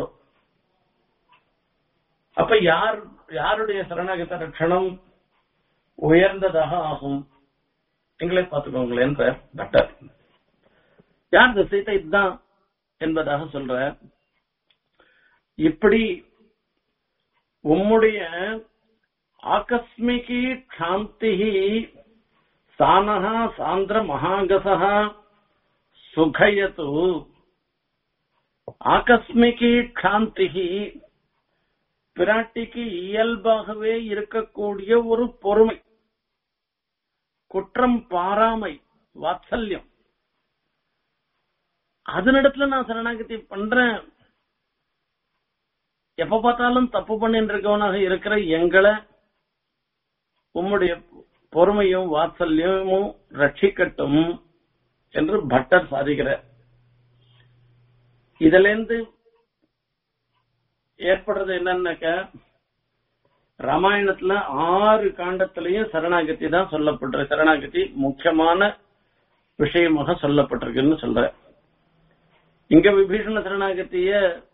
அப்ப யார் யாருடைய சரணாகத ரட்சணம் உயர்ந்ததாக ஆகும் நீங்களே பார்த்துக்கோங்களேன் பட்டர் யார் இந்த சீதை இதுதான் என்பதாக சொல்ற இப்படி உம்முடைய ஆகஸ்மிகி க்ஷாந்தி சானஹா சாந்திர மகாகசா சுகயது ஆகஸ்மிகி க்ஷாந்தி பிராட்டிக்கு இயல்பாகவே இருக்கக்கூடிய ஒரு பொறுமை குற்றம் பாராமை வாத்சல்யம் அதனிடத்துல நான் சரணாகதி பண்றேன் எப்ப பார்த்தாலும் தப்பு பண்ணிட்டு இருக்கவனாக இருக்கிற எங்களை உம்முடைய பொறுமையும் வாத்சல்யமும் ரட்சிக்கட்டும் என்று பட்டர் சாதிக்கிறார் இதுல இருந்து ஏற்படுறது என்னன்னாக்க ராமாயணத்துல ஆறு காண்டத்திலையும் சரணாகதி தான் சொல்லப்படுற சரணாகதி முக்கியமான விஷயமாக சொல்லப்பட்டிருக்குன்னு சொல்ற இங்க விபீஷண சரணாகத்திய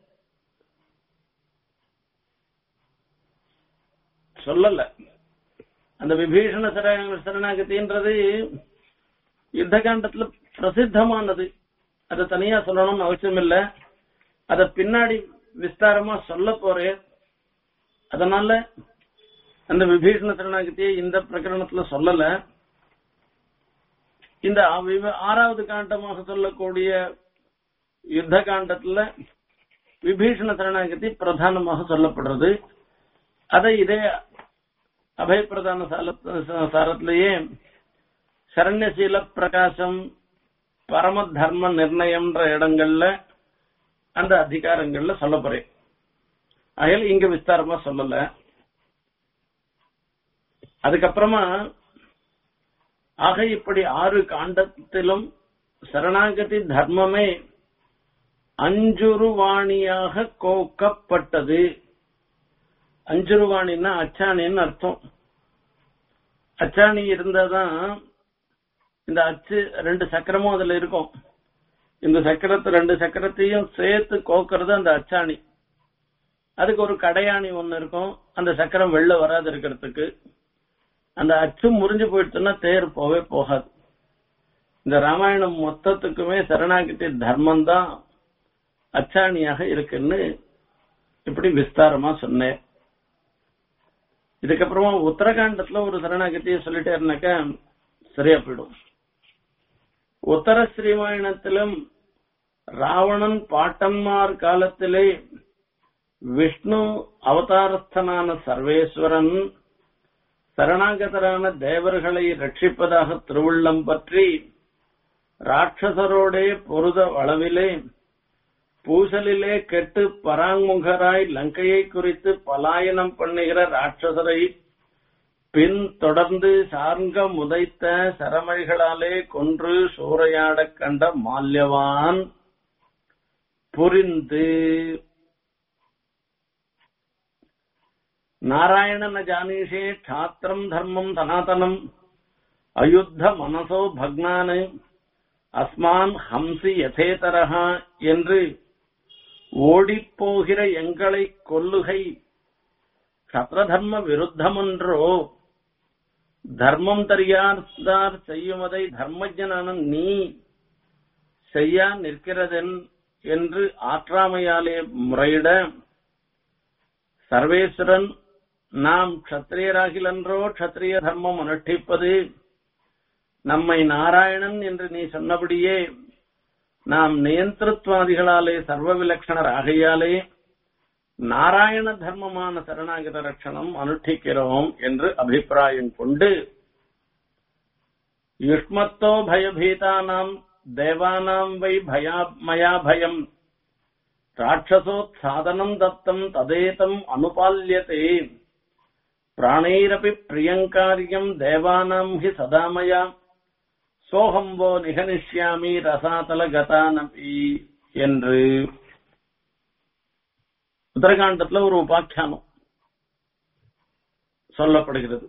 சொல்லல அந்த விபீஷண சர- சரணாகதின்றது யுத்த காண்டத்துல பிரசித்தமானது அதை தனியா சொல்லணும்னு அவசியம் இல்ல அத பின்னாடி விஸ்தாரமா சொல்ல போறேன் அதனால அந்த விபீஷண சரணாகதியை இந்த பிரகரணத்துல சொல்லல இந்த அவி- ஆறாவது காண்டமாக சொல்லக்கூடிய யுத்த காண்டத்துல விபீஷண சரணாகதி பிரதானமாக சொல்லப்படுறது அதை இதே அபயப்பிரதான சால- சாரத்திலேயே சரண்யசீல பிரகாசம் பரம தர்ம நிர்ணயம்ன்ற இடங்கள்ல அந்த அதிகாரங்கள்ல சொல்ல போறேன் ஆகையால இங்க விஸ்தாரமா சொல்லல அதுக்கப்புறமா ஆக இப்படி ஆறு காண்டத்திலும் சரணாகதி தர்மமே அஞ்சுருவாணியாக கோக்கப்பட்டது அஞ்சுருவாணின்னா அச்சாணின்னு அர்த்தம் அச்சாணி இருந்தாதான் இந்த அச்சு ரெண்டு சக்கரமும் அதுல இருக்கும் இந்த சக்கரத்தை ரெண்டு சக்கரத்தையும் சேர்த்து கோக்கிறது அந்த அச்சாணி அதுக்கு ஒரு கடையாணி ஒண்ணு இருக்கும் அந்த சக்கரம் வெளில வராது இருக்கிறதுக்கு அந்த அச்சு முறிஞ்சு போயிடுச்சுன்னா தேர் போவே போகாது இந்த ராமாயணம் மொத்தத்துக்குமே சரணாகிட்டி தர்மம் தான் அச்சாணியாக இருக்குன்னு இப்படி விஸ்தாரமா சொன்னேன் இதுக்கப்புறமா உத்தரகாண்டத்துல ஒரு சரணாகதியை சொல்லிட்டே இருந்தாக்க சரியா போயிடும் உத்தர ஸ்ரீமாயணத்திலும் ராவணன் பாட்டன்மார் காலத்திலே விஷ்ணு அவதாரஸ்தனான சர்வேஸ்வரன் சரணாகதரான தேவர்களை ரட்சிப்பதாக திருவுள்ளம் பற்றி ராட்சசரோடே பொருத அளவிலே பூசலிலே கெட்டு பராங்முகராய் லங்கையை குறித்து பலாயனம் பண்ணுகிற ராட்சசரை பின் தொடர்ந்து சார்ங்க முதைத்த சரமழிகளாலே கொன்று சூறையாடக் கண்ட மால்யவான் புரிந்து நாராயணன ஜானீஷே க்ஷாத்திரம் தர்மம் சனாதனம் அயுத்த மனசோ பக்னானு அஸ்மான் ஹம்சி யதேதரஹா என்று ஓடிப்போகிற எங்களை கொல்லுகை சத்ரதர்ம விருத்தமன்றோ தர்மம் தெரியாதார் செய்யுவதை தர்மஜனான நீ செய்யா நிற்கிறதென் என்று ஆற்றாமையாலே முறையிட சர்வேஸ்வரன் நாம் க்ஷத்திரியராகிலன்றோ க்ஷத்திரிய தர்மம் அனுஷ்டிப்பது நம்மை நாராயணன் என்று நீ சொன்னபடியே நாம் நியந்திரத்வாதிகளாலே சர்வ விலட்சணர் ஆகையாலே நாராயண தர்மமான சரணாகத ரட்சணம் அனுஷ்டிக்கிறோம் என்று அபிப்பிராயம் கொண்டு யுஷ்மத்தோ பயபீதானாம் தேவானாம் வை பயா மயா பயம் ராட்சசோத்சாதனம் தத்தம் ததேதம் அனுபால்யதே பிராணைரபி பிரியங்காரியம் தேவானாம் ஹி சதாமயா சோகம் வோ நிகனிஷ்யாமி ரசாதல கதானபி என்று உத்தரகாண்டத்துல ஒரு உபாக்கியானம் சொல்லப்படுகிறது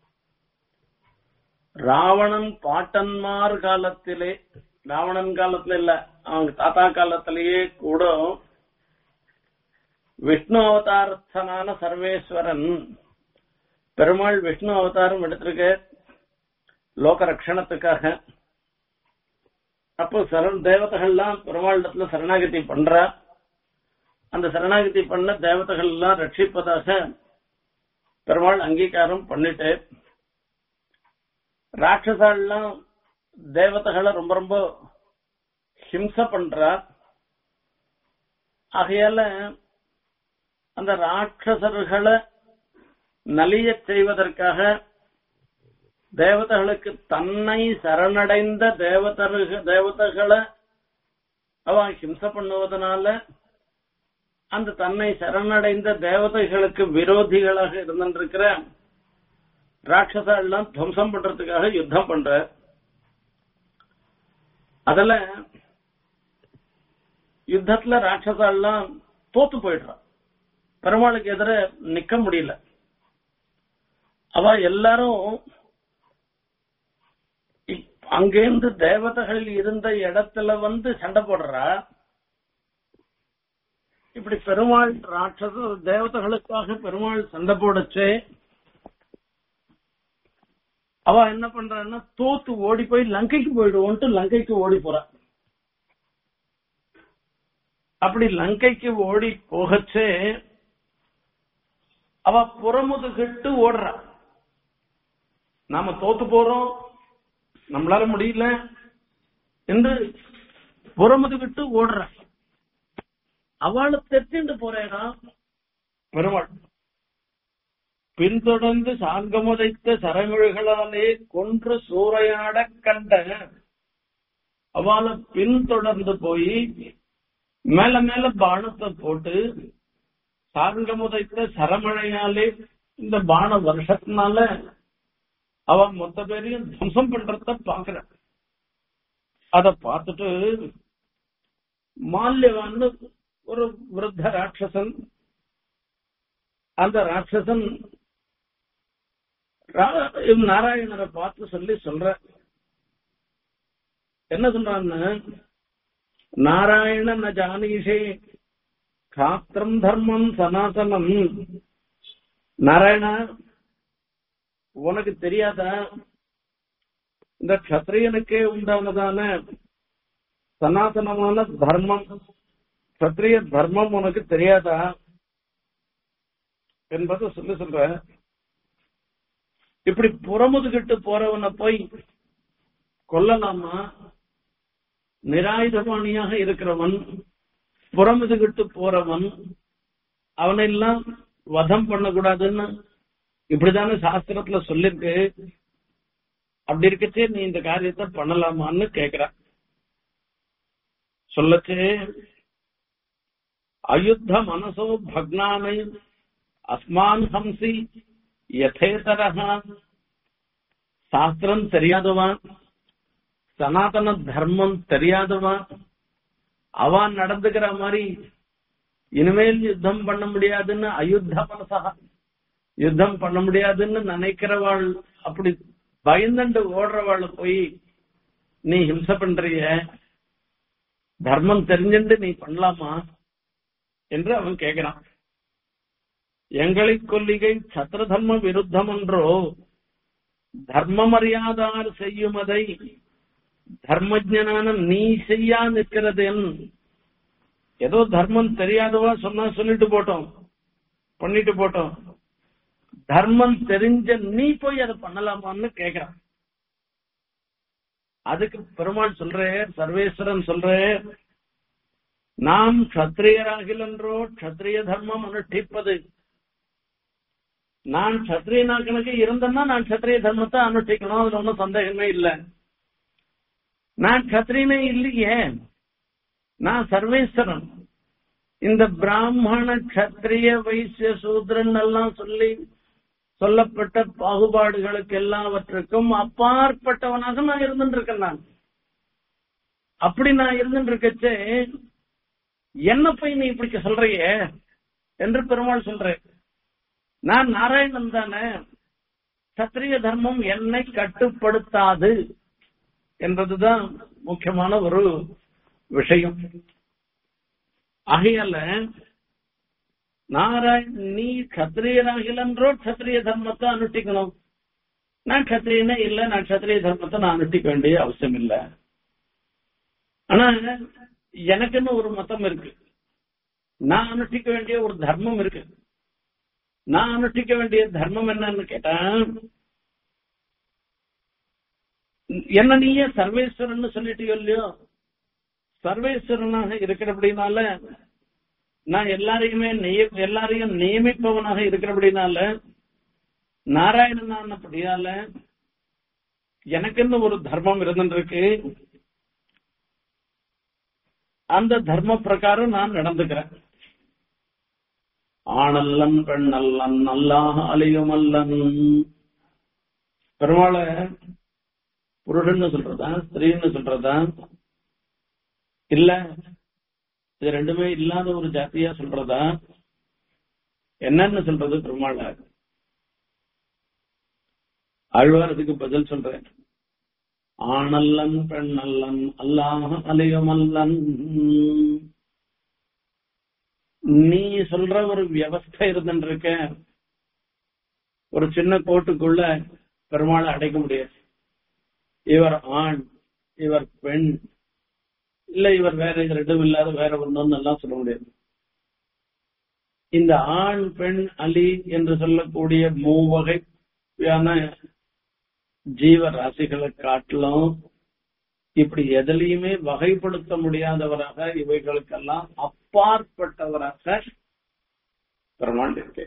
ராவணன் பாட்டன்மார் காலத்திலே ராவணன் காலத்துல இல்ல அவங்க தாத்தா காலத்திலேயே கூட விஷ்ணு அவதாரஸ்தனான சர்வேஸ்வரன் பெருமாள் விஷ்ணு அவதாரம் எடுத்திருக்க லோக ரட்சணத்துக்காக அப்போ சரண் தேவதைகள்லாம் பெருமாளிடத்துல சரணாகதி பண்றா அந்த சரணாகதி பண்ண தேவதைகள் எல்லாம் ரட்சிப்பதாக பெருமாள் அங்கீகாரம் பண்ணிட்டு ராட்சசாலாம் தேவதைகளை ரொம்ப ரொம்ப ஹிம்சை பண்றா ஆகையால அந்த ராட்சசர்களை நலிய செய்வதற்காக தேவதைகளுக்கு தன்னை சரணடைந்த தேவதருக தேவதைகளை அவன் ஹிம்சை பண்ணுவதனால அந்த தன்னை சரணடைந்த தேவதைகளுக்கு விரோதிகளாக இருந்திருக்கிற ராட்சச எல்லாம் துவம்சம் பண்றதுக்காக யுத்தம் பண்ற அதுல யுத்தத்துல ராட்சச எல்லாம் தோத்து போயிடுறான் பெருமாளுக்கு எதிர நிக்க முடியல அவ எல்லாரும் இப்- அங்கேருந்து தேவதைகள் இருந்த இடத்துல வந்து சண்டை போடுறா இப்படி பெருமாள் ராட்சச தேவதைகளுக்காக பெருமாள் சண்டை போடச்சே அவ என்ன பண்றான்னா தோத்து ஓடி போய் லங்கைக்கு போயிடுவோன்ட்டு லங்கைக்கு ஓடி போறா அப்படி லங்கைக்கு ஓடி போகச்சே அவ புறமுதுகிட்டு ஓடுறா நாம தோத்து போறோம் நம்மளால முடியல என்று புறமுதுகிட்டு ஓடுறா அவளை தெத்திண்டு போறேனா பெருமாள் பின்தொடர்ந்து சார்கமுதைத்த சரங்குகளாலே கொன்று சூறையாட கண்ட அவளை பின்தொடர்ந்து போய் மேல மேல பானத்தை போட்டு சார்கமுதைத்த சரமழையாலே இந்த பான வருஷத்தினால அவ மொத்த பேரையும் துவம்சம் பண்றத பாக்குற அத பார்த்துட்டு மால்யவான்னு ஒரு விருத்த ராட்சசன் அந்த ராட்சசன் ரா- இவன் நாராயணரை பார்த்து சொல்லி சொல்ற என்ன சொல்றான்னு நாராயண ந ஜானீஷே சாஸ்திரம் தர்மம் சனாதனம் நாராயணா உனக்கு தெரியாதா இந்த க்ஷத்ரியனுக்கே உண்டானதான சனாதனமான தர்மம் சத்திரிய தர்மம் உனக்கு தெரியாதா என்பதை சொல்லி சொல்ற இப்படி புறமுதுகிட்டு போறவனை போய் கொல்லலாமா நிராயுதபாணியாக இருக்கிறவன் புறமுதுகிட்டு போறவன் அவனெல்லாம் வதம் பண்ணக்கூடாதுன்னு இப்படிதானே சாஸ்திரத்துல சொல்லிருக்கு அப்படி இருக்கச்சே நீ இந்த காரியத்தை பண்ணலாமான்னு கேக்குற சொல்லச்சே அயுத்த மனசோ பக்னானை அஸ்மான் ஹம்சி யதேதரஹ சாஸ்திரம் தெரியாதவன் சனாதன தர்மம் தெரியாதவன் அவன் நடந்துக்கிற மாதிரி இனிமேல் யுத்தம் பண்ண முடியாதுன்னு அயுத்த மனசா யுத்தம் பண்ண முடியாதுன்னு நினைக்கிறவாள் அப்படி பயந்துண்டு ஓடுறவாள் போய் நீ ஹிம்சை பண்றிய தர்மம் தெரிஞ்சுண்டு நீ பண்ணலாமா என்று அவன் கேட்கிறான் எங்களை கொல்லிகை சத்திர தர்ம விருத்தம் என்றோ தர்ம மரியாதார் செய்யுமதை தர்மஜனான நீ செய்யா நிற்கிறதேன் ஏதோ தர்மம் தெரியாதவா சொன்னா சொல்லிட்டு போட்டோம் பண்ணிட்டு போட்டோம் தர்மம் தெரிஞ்ச நீ போய் அதை பண்ணலாமான்னு கேக்குறான் அதுக்கு பெருமாள் சொல்ற சர்வேஸ்வரன் சொல்ற நாம் கத்திரியராகிலன்றோ கத்திரிய தர்மம் அனுஷ்டிப்பது நான் கத்திரியனா கணக்கு இருந்தேன்னா நான் கத்திரிய தர்மத்தை அனுஷ்டிக்கணும் அதுல ஒன்றும் சந்தேகமே இல்லை நான் கத்திரியனே இல்லையே நான் சர்வேஸ்வரன் இந்த பிராமண கத்திரிய வைசிய சூத்ரன் எல்லாம் சொல்லி சொல்லப்பட்ட பாகுபாடுகளுக்கு எல்லாவற்றுக்கும் அப்பாற்பட்டவனாக நான் இருந்துட்டு இருக்கேன் நான் அப்படி நான் இருந்துட்டு இருக்கச்சே என்ன போய் நீ இப்படி சொல்றியே என்று பெருமாள் சொல்றேன் நான் நாராயணன் தானே சத்திரிய தர்மம் என்னை கட்டுப்படுத்தாது என்பதுதான் முக்கியமான ஒரு விஷயம் ஆகையால நாராயண் நீ கத்திரியராகிலன்றோ கத்திரிய தர்மத்தை அனுஷ்டிக்கணும் நான் கத்திரியனே இல்ல நான் கத்திரிய தர்மத்தை நான் அனுஷ்டிக்க வேண்டிய அவசியம் இல்ல ஆனா எனக்குன்னு ஒரு மதம் இருக்கு நான் அனுஷ்டிக்க வேண்டிய ஒரு தர்மம் இருக்கு நான் அனுஷ்டிக்க வேண்டிய தர்மம் என்னன்னு கேட்டா என்ன நீயே சர்வேஸ்வரன் சொல்லிட்டியோ இல்லையோ சர்வேஸ்வரனாக இருக்கிறபடினால நான் எல்லாரையுமே நிய- எல்லாரையும் நியமிப்பவனாக இருக்கிறபடினால நாராயணனானபடியால எனக்குன்னு ஒரு தர்மம் இருந்துருக்கு அந்த தர்ம பிரகாரம் நான் நடந்துக்கிறேன் ஆணல்லன் பெண்ணல்லன் அல்லாஹ் அலியுமல்லன் பெருமாளை புருஷன்னு சொல்றதா ஸ்திரீன்னு சொல்றதா இல்ல இது ரெண்டுமே இல்லாத ஒரு ஜாத்தியா சொல்றதா என்னன்னு சொல்றது பெருமாள ஆழ்வார் அதுக்கு பதில் சொல்றேன் ஆணல்லன் பெண்ணல்லன் அல்லாஹ் அலியமல்லன் நீ சொல்ற ஒரு வியவஸ்தை இருந்துட்டு இருக்க ஒரு சின்ன கோட்டுக்குள்ள பெருமாளை அடைக்க முடியாது இவர் ஆண் இவர் பெண் இல்ல இவர் வேற இது ரெண்டும் இல்லாத வேற ஒண்ணுன்னு எல்லாம் சொல்ல முடியாது இந்த ஆண் பெண் அலி என்று சொல்லக்கூடிய மூவகையான ஜீவ ராசிகளை காட்டிலும் இப்படி எதிலையுமே வகைப்படுத்த முடியாதவராக இவைகளுக்கெல்லாம் அப்பாற்பட்டவராக பெருமாள் இருக்கு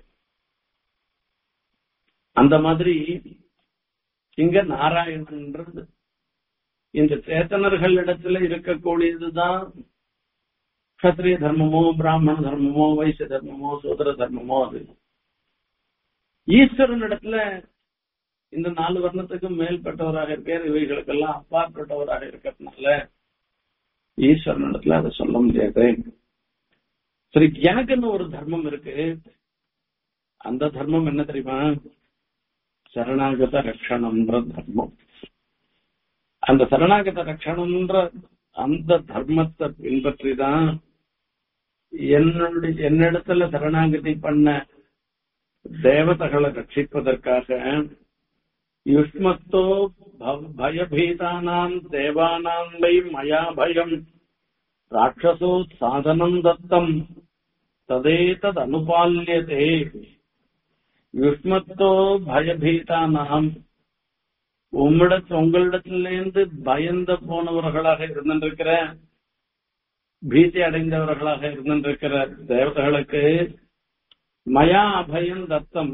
அந்த மாதிரி இங்க நாராயணன்றது இந்த சேத்தனர்களிடத்துல இருக்கக்கூடியதுதான் கத்திரிய தர்மமோ பிராமண தர்மமோ வைசிய தர்மமோ சூதர தர்மமோ அது ஈஸ்வரன் இடத்துல இந்த நாலு வர்ணத்துக்கும் மேல்பட்டவராக இருக்கார் இவைகளுக்கெல்லாம் அப்பாற்பட்டவராக இருக்கிறதுனால ஈஸ்வரன் இடத்துல அதை சொல்ல முடியாது சரி எனக்குன்னு ஒரு தர்மம் இருக்கு அந்த தர்மம் என்ன தெரியுமா சரணாகத ரட்சணம்ன்ற தர்மம் அந்த சரணாகத ரட்சணம்ன்ற அந்த தர்மத்தை பின்பற்றி தான் என்னுடைய என்னிடத்துல சரணாகதி பண்ண தேவதைகளை ரட்சிப்பதற்காக யுஷ்மத்தோ பவ- பயபீதானாம் தேவானாம் வை மயா பயம் ராட்சசோ சாதனம் தத்தம் ததேதத் அனுபால்யதே யுஷ்மத்தோ பயபீதானாம் உம்மிடத்து உங்களிடத்திலிருந்து பயந்த போனவர்களாக இருந்திருக்கிற பீதி அடைந்தவர்களாக இருந்திருக்கிற தேவதைகளுக்கு மயா அபயம் தத்தம்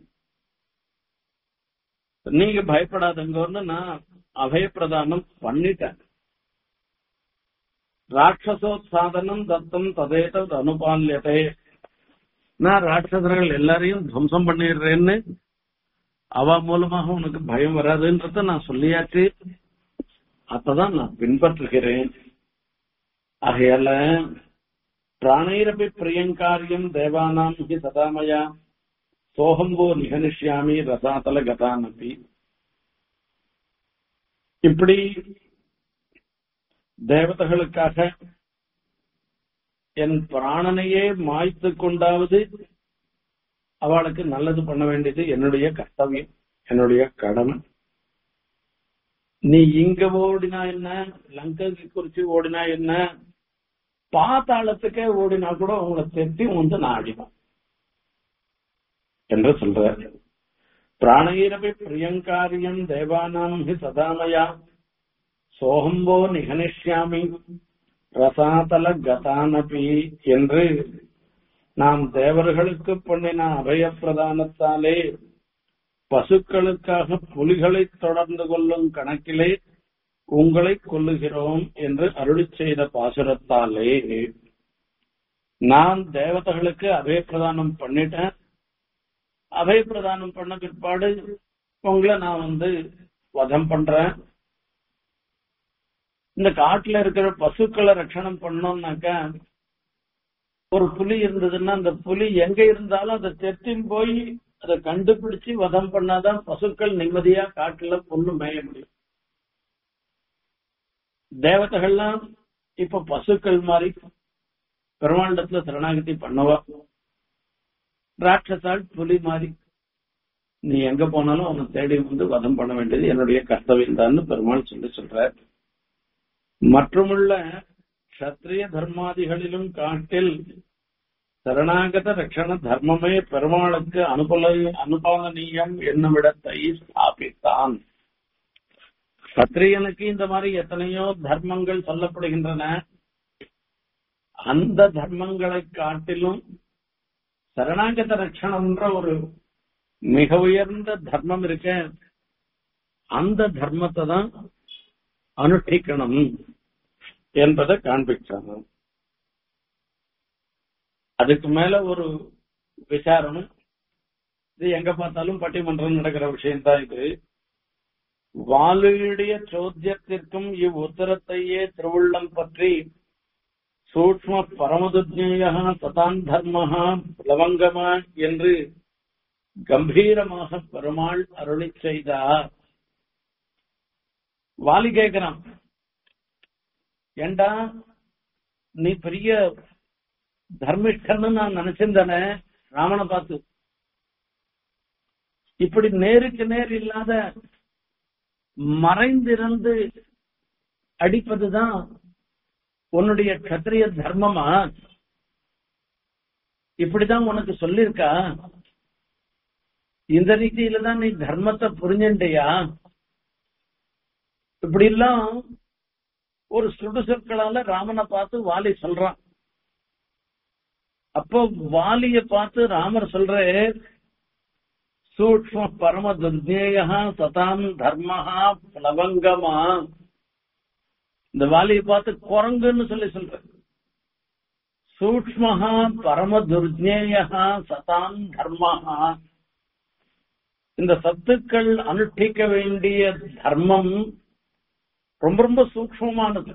நீங்க பயப்படாதங்கன்னு நான் அபயப்பிரதானம் பண்ணிட்டேன் ராட்சசோத்சாதனம் தத்தம் ததேத அனுபால்யதே நான் ராட்சசர்கள் எல்லாரையும் துவம்சம் பண்ணிடுறேன்னு அவ மூலமாக உனக்கு பயம் வராதுன்றத நான் சொல்லியாச்சு அப்பதான் நான் பின்பற்றுகிறேன் ஆகையால பிராணைரபி பிரியங்காரியம் தேவானாம் ஹி சதாமயா சோகம்போ நிகனிஷ்யாமி ரசாதல கதானபி இப்படி தேவதைகளுக்காக என் பிராணனையே மாய்த்து கொண்டாவது அவளுக்கு நல்லது பண்ண வேண்டியது என்னுடைய கர்த்தவியம் என்னுடைய கடமை நீ இங்க ஓடினா என்ன லங்கைக்கு குறிச்சு ஓடினா என்ன பாத்தாளத்துக்கே ஓடினா கூட உங்களை தெத்தி வந்து நான் அடிப்பேன் என்று சொல்ற பிராணயிரபி பிரியங்காரியம் தேவானாம் ஹி சதாமயா சோகம்போ நிகனிஷ்யாமி ரசாதல கதானபி என்று நாம் தேவர்களுக்கு பண்ணின அபய பிரதானத்தாலே பசுக்களுக்காக புலிகளை தொடர்ந்து கொள்ளும் கணக்கிலே உங்களை கொல்லுகிறோம் என்று அருளி செய்த பாசுரத்தாலே நான் தேவதைகளுக்கு அபய பிரதானம் பண்ணிட்டேன் அபய பிரதானம் பண்ண பிற்பாடு உங்களை நான் வந்து வதம் பண்றேன் இந்த காட்டுல இருக்கிற பசுக்களை ரட்சணம் பண்ணோம்னாக்கா ஒரு புலி இருந்ததுன்னா அந்த புலி எங்க இருந்தாலும் அதை தெத்தின் போய் அதை கண்டுபிடிச்சு வதம் பண்ணாதான் பசுக்கள் நிம்மதியா காட்டுல புல்லு மேய முடியும் தேவதைகள்லாம் இப்ப பசுக்கள் மாதிரி பெருமாண்டத்துல சரணாகதி பண்ணவா ராட்சசால் புலி மாதிரி நீ எங்க போனாலும் அவனை தேடி வந்து வதம் பண்ண வேண்டியது என்னுடைய கர்த்தவியம் தான் பெருமாள் சொல்லி சொல்ற மற்றுமுள்ள கத்திரிய தர்மாதிகளிலும் காட்டில் சரணாகத ரட்சண தர்மமே பெருமாளுக்கு அனுபல அனுபாலனீயம் என்னுமிடத்தை ஸ்தாபித்தான் கத்திரியனுக்கு இந்த மாதிரி எத்தனையோ தர்மங்கள் சொல்லப்படுகின்றன அந்த தர்மங்களை காட்டிலும் சரணாகத ரட்சணம்ன்ற ஒரு மிக உயர்ந்த தர்மம் இருக்க அந்த தர்மத்தை தான் அனுஷ்டிக்கணும் என்பதை காண்பிச்சாங்க அதுக்கு மேல ஒரு விசாரணம் இது எங்க பார்த்தாலும் பட்டிமன்றம் நடக்கிற விஷயம்தான் இது வாலியுடைய சோத்தியத்திற்கும் இவ் உத்தரத்தையே திருவுள்ளம் பற்றி சூக்ம பரமதுஜ்ஞேய சதான் தர்மஹா லவங்கமா என்று கம்பீரமாக பெருமாள் அருளி செய்தார் வாலி கேட்கிறான் ஏண்டா நீ பெரிய தர்மிஷ்டன்னு நான் நினைச்சிருந்தேனே ராமனை பார்த்து இப்படி நேருக்கு நேர் இல்லாத மறைந்திருந்து அடிப்பதுதான் உன்னுடைய கத்திரிய தர்மமா இப்படிதான் உனக்கு சொல்லிருக்கா இந்த ரீதியில தான் நீ தர்மத்தை புரிஞ்சுண்டியா இப்படி எல்லாம் ஒரு சுடு சொற்களால ராமனை பார்த்து வாலி சொல்றான் அப்போ வாலிய பார்த்து ராமர் சொல்ற சூக்ம பரம துர்நேயா சதாம் தர்மஹா பிளவங்கமா இந்த வாலியை பார்த்து குரங்குன்னு சொல்லி சொல்ற சூக்மஹா பரம துர்நேயா சதாம் தர்மஹா இந்த சத்துக்கள் அனுஷ்டிக்க வேண்டிய தர்மம் ரொம்ப ரொம்ப சூக்மமானது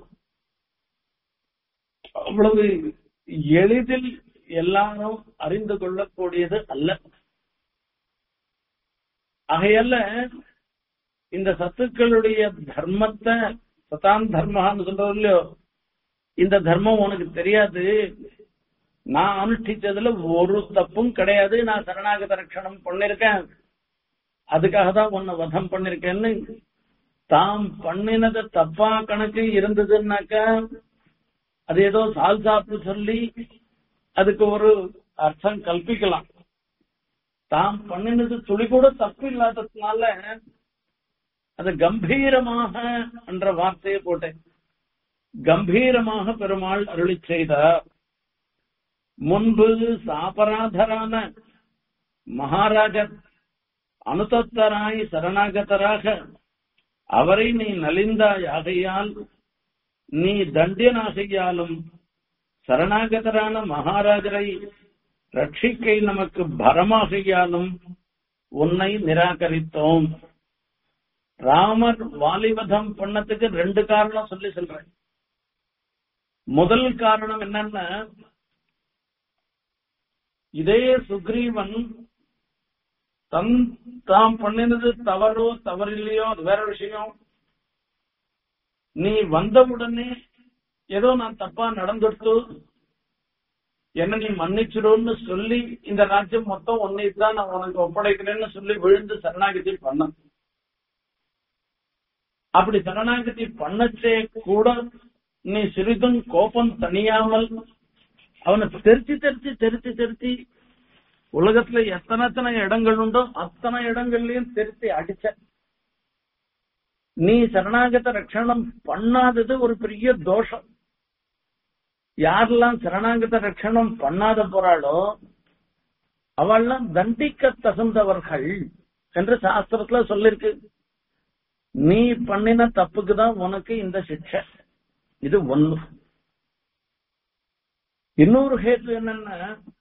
அவ்வளவு எளிதில் எல்லாரும் அறிந்து கொள்ளக்கூடியது அல்ல ஆகையால இந்த சத்துக்களுடைய தர்மத்தை சதான் தர்மஹான்னு சொல்றது இல்லையோ இந்த தர்மம் உனக்கு தெரியாது நான் அனுஷ்டிச்சதுல ஒரு தப்பும் கிடையாது நான் சரணாகத ரட்சணம் பண்ணிருக்கேன் அதுக்காக தான் உன்னை வதம் பண்ணிருக்கேன்னு தாம் பண்ணினது தப்பா கணக்கு இருந்ததுன்னாக்கா அது ஏதோ சால் சாப்பு சொல்லி அதுக்கு ஒரு அர்த்தம் கல்பிக்கலாம் தாம் பண்ணினது துளி கூட தப்பு இல்லாததுனால அது கம்பீரமாக என்ற வார்த்தையை போட்டேன் கம்பீரமாக பெருமாள் அருளி செய்தார் முன்பு சாபராதரான மகாராஜர் அனுதத்தராய் சரணாகதராக அவரை நீ நலிந்தாய் ஆகையால் நீ தண்டியனாகையாலும் சரணாகதரான மகாராஜரை ரட்சிக்கை நமக்கு பரமாகையாலும் உன்னை நிராகரித்தோம் ராமர் வாலிவதம் பண்ணதுக்கு ரெண்டு காரணம் சொல்லி சொல்றேன் முதல் காரணம் என்னன்னா இதே சுக்ரீவன் தன் தாம் பண்ணினது தவறோ தவறில்லையோ அது வேற விஷயம் நீ வந்தவுடனே ஏதோ நான் தப்பா நடந்துட்டு என்ன நீ மன்னிச்சிடுன்னு சொல்லி இந்த ராஜ்யம் மொத்தம் ஒன்னே தான் நான் உனக்கு ஒப்படைக்கிறேன்னு சொல்லி விழுந்து சரணாகதி பண்ண அப்படி சரணாகதி பண்ணச்சே கூட நீ சிறிதும் கோபம் தணியாமல் அவனை தெரிச்சு தெரிச்சு தெரிச்சு தெரிச்சு உலகத்துல எத்தனை எத்தனை இடங்கள் உண்டோ அத்தனை இடங்கள்லயும் திருத்தி அடிச்ச நீ சரணாகத ரட்சணம் பண்ணாதது ஒரு பெரிய தோஷம் யாரெல்லாம் சரணாகத ரட்சணம் பண்ணாத போறாளோ அவள்லாம் தண்டிக்க தகுந்தவர்கள் என்று சாஸ்திரத்துல சொல்லிருக்கு நீ பண்ணின தப்புக்கு தான் உனக்கு இந்த சிக்ஷை இது ஒண்ணு இன்னொரு ஹேத்து என்னன்னா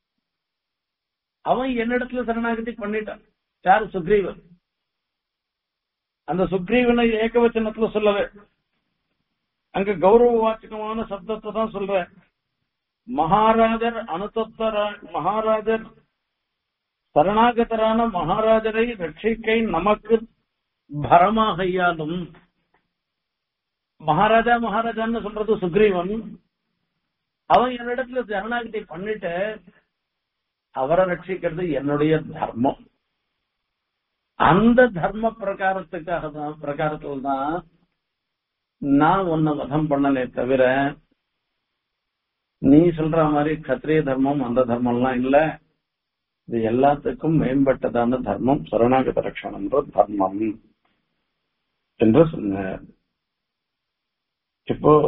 அவன் என்னிடத்துல சரணாகதி பண்ணிட்டான் யாரு சுக்ரீவன் அந்த சுக்ரீவனை ஏகவச்சனத்துல சொல்லவே அங்க கௌரவ வாச்சகமான சப்தத்தை தான் சொல்ற மகாராஜர் அனுத்தர மகாராஜர் சரணாகதரான மகாராஜரை ரட்சிக்கை நமக்கு பரமாகையாலும் மகாராஜா மகாராஜான்னு சொல்றது சுக்ரீவன் அவன் என்னிடத்துல சரணாகதி பண்ணிட்டு அவரை ரட்சிக்கிறது என்னுடைய தர்மம் அந்த தர்ம பிரகாரத்துக்காக தான் பிரகாரத்தில் தான் நான் உன்னை வதம் பண்ணனே தவிர நீ சொல்ற மாதிரி கத்திரிய தர்மம் அந்த தர்மம்லாம் இல்ல இது எல்லாத்துக்கும் மேம்பட்டதான தர்மம் சரணாகத ரட்சணம்ன்ற தர்மம் என்று சொன்னார் இப்போ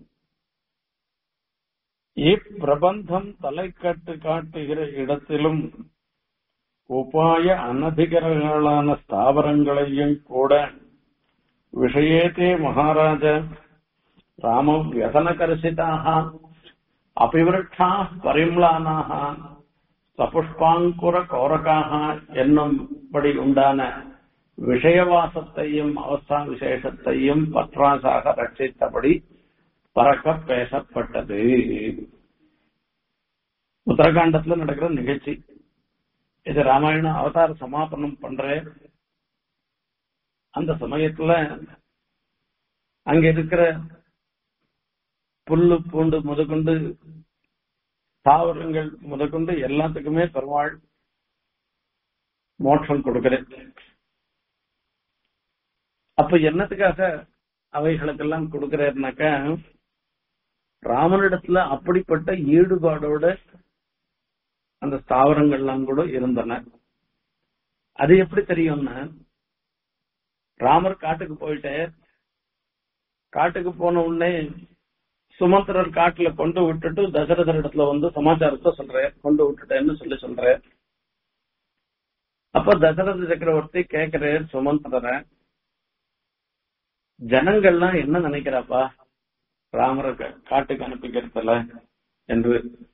இப்பிரபந்தம் தலை கட்டு காட்டுகிற இடத்திலும் உபாய அனதிகரங்களான ஸ்தாவரங்களையும் கூட விஷயத்தே மகாராஜ ராம வியசனகர்ஷிதாக அபிவிருட்டா பரிம்லானாக சபுஷ்பாங்குர கோரகாக என்னும்படி உண்டான விஷயவாசத்தையும் அவஸ்தா விசேஷத்தையும் பற்றாசாக ரட்சித்தபடி பறக்க பேசப்பட்டது உத்தரகாண்டத்துல நடக்கிற நிகழ்ச்சி இது ராமாயண அவதார சமாபனம் பண்ற அந்த சமயத்துல அங்க இருக்கிற புல்லு பூண்டு முதற்கொண்டு தாவரங்கள் முதற்கொண்டு எல்லாத்துக்குமே பெருமாள் மோட்சம் கொடுக்கிறேன் அப்ப என்னத்துக்காக அவைகளுக்கெல்லாம் கொடுக்கிறாருனாக்க ராமனிடத்துல அப்படிப்பட்ட ஈடுபாடோட அந்த ஸ்தாவரங்கள்லாம் கூட இருந்தன அது எப்படி தெரியும்னா ராமர் காட்டுக்கு போயிட்டு காட்டுக்கு போன உடனே சுமந்திரர் காட்டுல கொண்டு விட்டுட்டு தசரதர் இடத்துல வந்து சமாச்சாரத்தை சொல்றேன் கொண்டு விட்டுட்டேன்னு சொல்லி சொல்றேன் அப்ப தசரத சக்கரவர்த்தி கேக்குறாரு சுமந்திரரை ஜனங்கள்லாம் என்ன நினைக்கிறாப்பா ராமரை காட்டுக்கு அனுப்பிக்கிறதுல என்று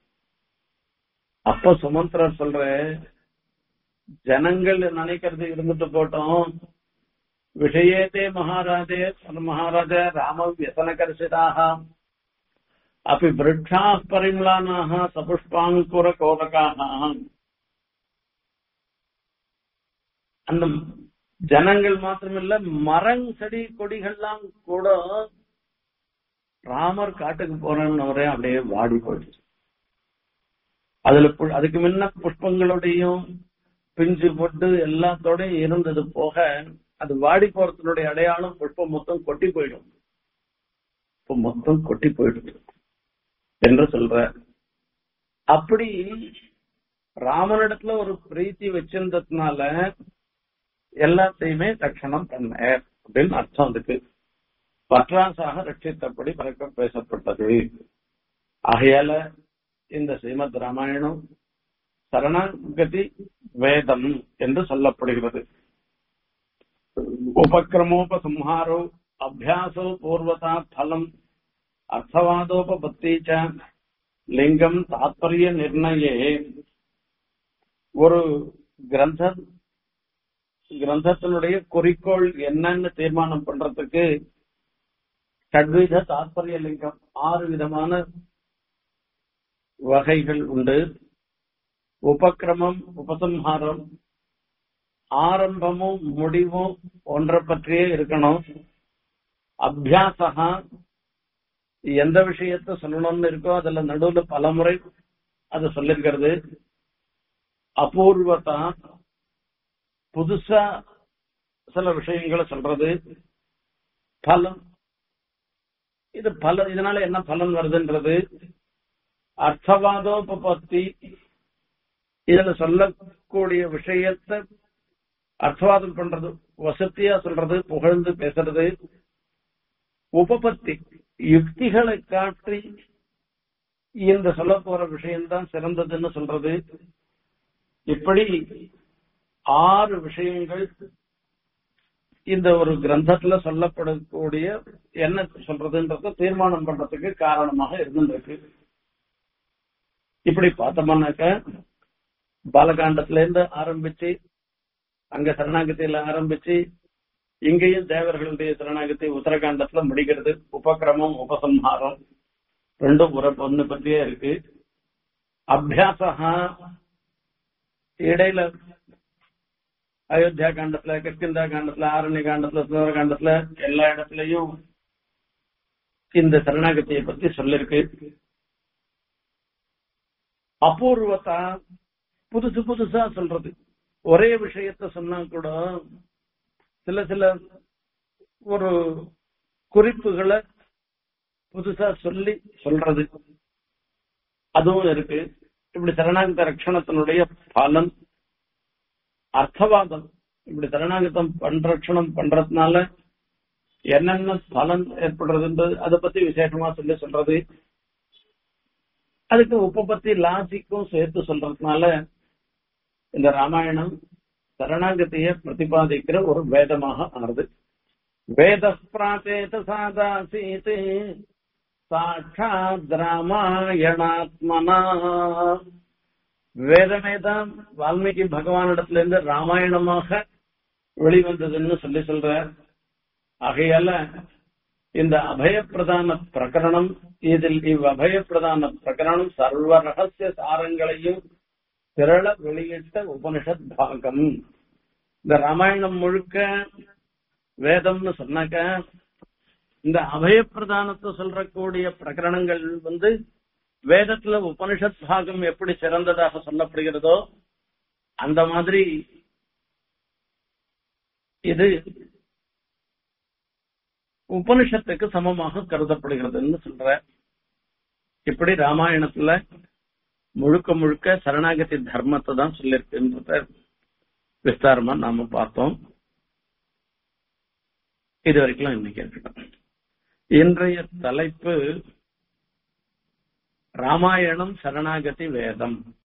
அப்ப சுமந்திரர் சொல்ற ஜனங்கள் நினைக்கிறது இருந்துட்டு போட்டோம் விஷயத்தே மகாராஜே மகாராஜா ராம வியசனகர்ஷிதாக அப்படி விரட்சா பரிமளானாக சபுஷ்பாங்குர கோதகாக அந்த ஜனங்கள் மாத்திரமில்ல மரம் செடி கொடிகள்லாம் கூட ராமர் காட்டுக்கு போறேன்னு அப்படியே வாடி போயிடுச்சு அதுல அதுக்கு முன்ன புஷ்பங்களோடையும் பிஞ்சு பொட்டு எல்லாத்தோடையும் இருந்தது போக அது வாடி போறதுனுடைய அடையாளம் புஷ்பம் மொத்தம் கொட்டி போயிடும் இப்ப மொத்தம் கொட்டி போயிடுது என்று சொல்ற அப்படி ராமனிடத்துல ஒரு பிரீத்தி வச்சிருந்ததுனால எல்லாத்தையுமே தட்சணம் பண்ண அப்படின்னு அர்த்தம் அதுக்கு பற்றாசாக ரட்சித்தபடி பறக்க பேசப்பட்டது ஆகையால இந்த ஸ்ரீமத் ராமாயணம் சரணாகதி வேதம் என்று சொல்லப்படுகிறது உபக்கிரமோபசம்ஹாரோ அபியாசோ பூர்வதா பலம் அர்த்தவாதோபத்தி லிங்கம் தாத்பரிய நிர்ணயே ஒரு கிரந்த கிரந்தத்தினுடைய குறிக்கோள் என்னன்னு தீர்மானம் பண்றதுக்கு சட்வித தாத்பரிய லிங்கம் ஆறு விதமான வகைகள் உண்டு உபக்கிரமம் உபசம்ஹாரம் ஆரம்பமும் முடிவும் ஒன்றை பற்றியே இருக்கணும் அபியாசகா எந்த விஷயத்த சொல்லணும்னு இருக்கோ அதுல நடுவுல பலமுறை அது சொல்லிருக்கிறது அபூர்வதா புதுசா சில விஷயங்களை சொல்றது பலன் இது பலன் இதனால என்ன பலன் வருதுன்றது அர்த்தவாதோபத்தி இதுல சொல்லக்கூடிய விஷயத்தை அர்த்தவாதம் பண்றது வசதியா சொல்றது புகழ்ந்து பேசுறது உபபத்தி யுக்திகளை காட்டி இந்த சொல்ல போற விஷயம்தான் சிறந்ததுன்னு சொல்றது இப்படி ஆறு விஷயங்கள் இந்த ஒரு கிரந்தத்துல சொல்லப்படக்கூடிய என்ன சொல்றதுன்றத தீர்மானம் பண்றதுக்கு காரணமாக இருந்துருக்கு இப்படி பார்த்தோம்னாக்க பாலகாண்டத்துல இருந்து ஆரம்பிச்சு அங்க சரணாகத்தியில ஆரம்பிச்சு இங்கேயும் தேவர்களுடைய சரணாகத்தி உத்தரகாண்டத்துல முடிக்கிறது உபக்கிரமம் உபசம்ஹாரம் ரெண்டும் ஒரு ஒண்ணு பத்தியே இருக்கு அபியாசா இடையில அயோத்தியா காண்டத்துல கிஷ்கிந்தா காண்டத்துல ஆரண்ய காண்டத்துல சுந்தர காண்டத்துல எல்லா இடத்துலயும் இந்த சரணாகத்தியை பத்தி சொல்லிருக்கு அபூர்வத்தா புதுசு புதுசா சொல்றது ஒரே விஷயத்த சொன்னா கூட சில சில ஒரு குறிப்புகளை புதுசா சொல்லி சொல்றது அதுவும் இருக்கு இப்படி சரணாகத ரட்சணத்தினுடைய பலன் அர்த்தவாதம் இப்படி சரணாகதம் பண்றட்சணம் பண்றதுனால என்னென்ன பலன் ஏற்படுறதுன்றது அதை பத்தி விசேஷமா சொல்லி சொல்றது அதுக்கு உபபத்தி லாஜிக்கும் சேர்த்து சொல்றதுனால இந்த ராமாயணம் சரணாகதியை பிரதிபாதிக்கிற ஒரு வேதமாக ஆறுது வேத பிராச்சேத சாதாசீத் சாட்சாத் ராமாயணாத்மனா வேதமே தான் வால்மீகி பகவானிடத்துல இருந்து ராமாயணமாக வெளிவந்ததுன்னு சொல்லி சொல்ற ஆகையால இந்த அபயப்பிரதான பிரகரணம் இதில் இவ் அபயப்பிரதான பிரகரணம் சர்வ ரகசிய சாரங்களையும் திரள வெளியிட்ட உபனிஷத் பாகம் இந்த ராமாயணம் முழுக்க வேதம்னு சொன்னாக்க இந்த அபயப்பிரதானத்தை சொல்றக்கூடிய பிரகரணங்கள் வந்து வேதத்துல உபனிஷத் பாகம் எப்படி சிறந்ததாக சொல்லப்படுகிறதோ அந்த மாதிரி இது உபனிஷத்துக்கு சமமாக கருதப்படுகிறதுன்னு சொல்ற இப்படி ராமாயணத்துல முழுக்க முழுக்க சரணாகதி தர்மத்தை தான் சொல்லியிருக்குன்றத விஸ்தாரமா நாம பார்த்தோம் இது வரைக்கும் இன்னைக்கு இருக்கட்டும் இன்றைய தலைப்பு ராமாயணம் சரணாகதி வேதம்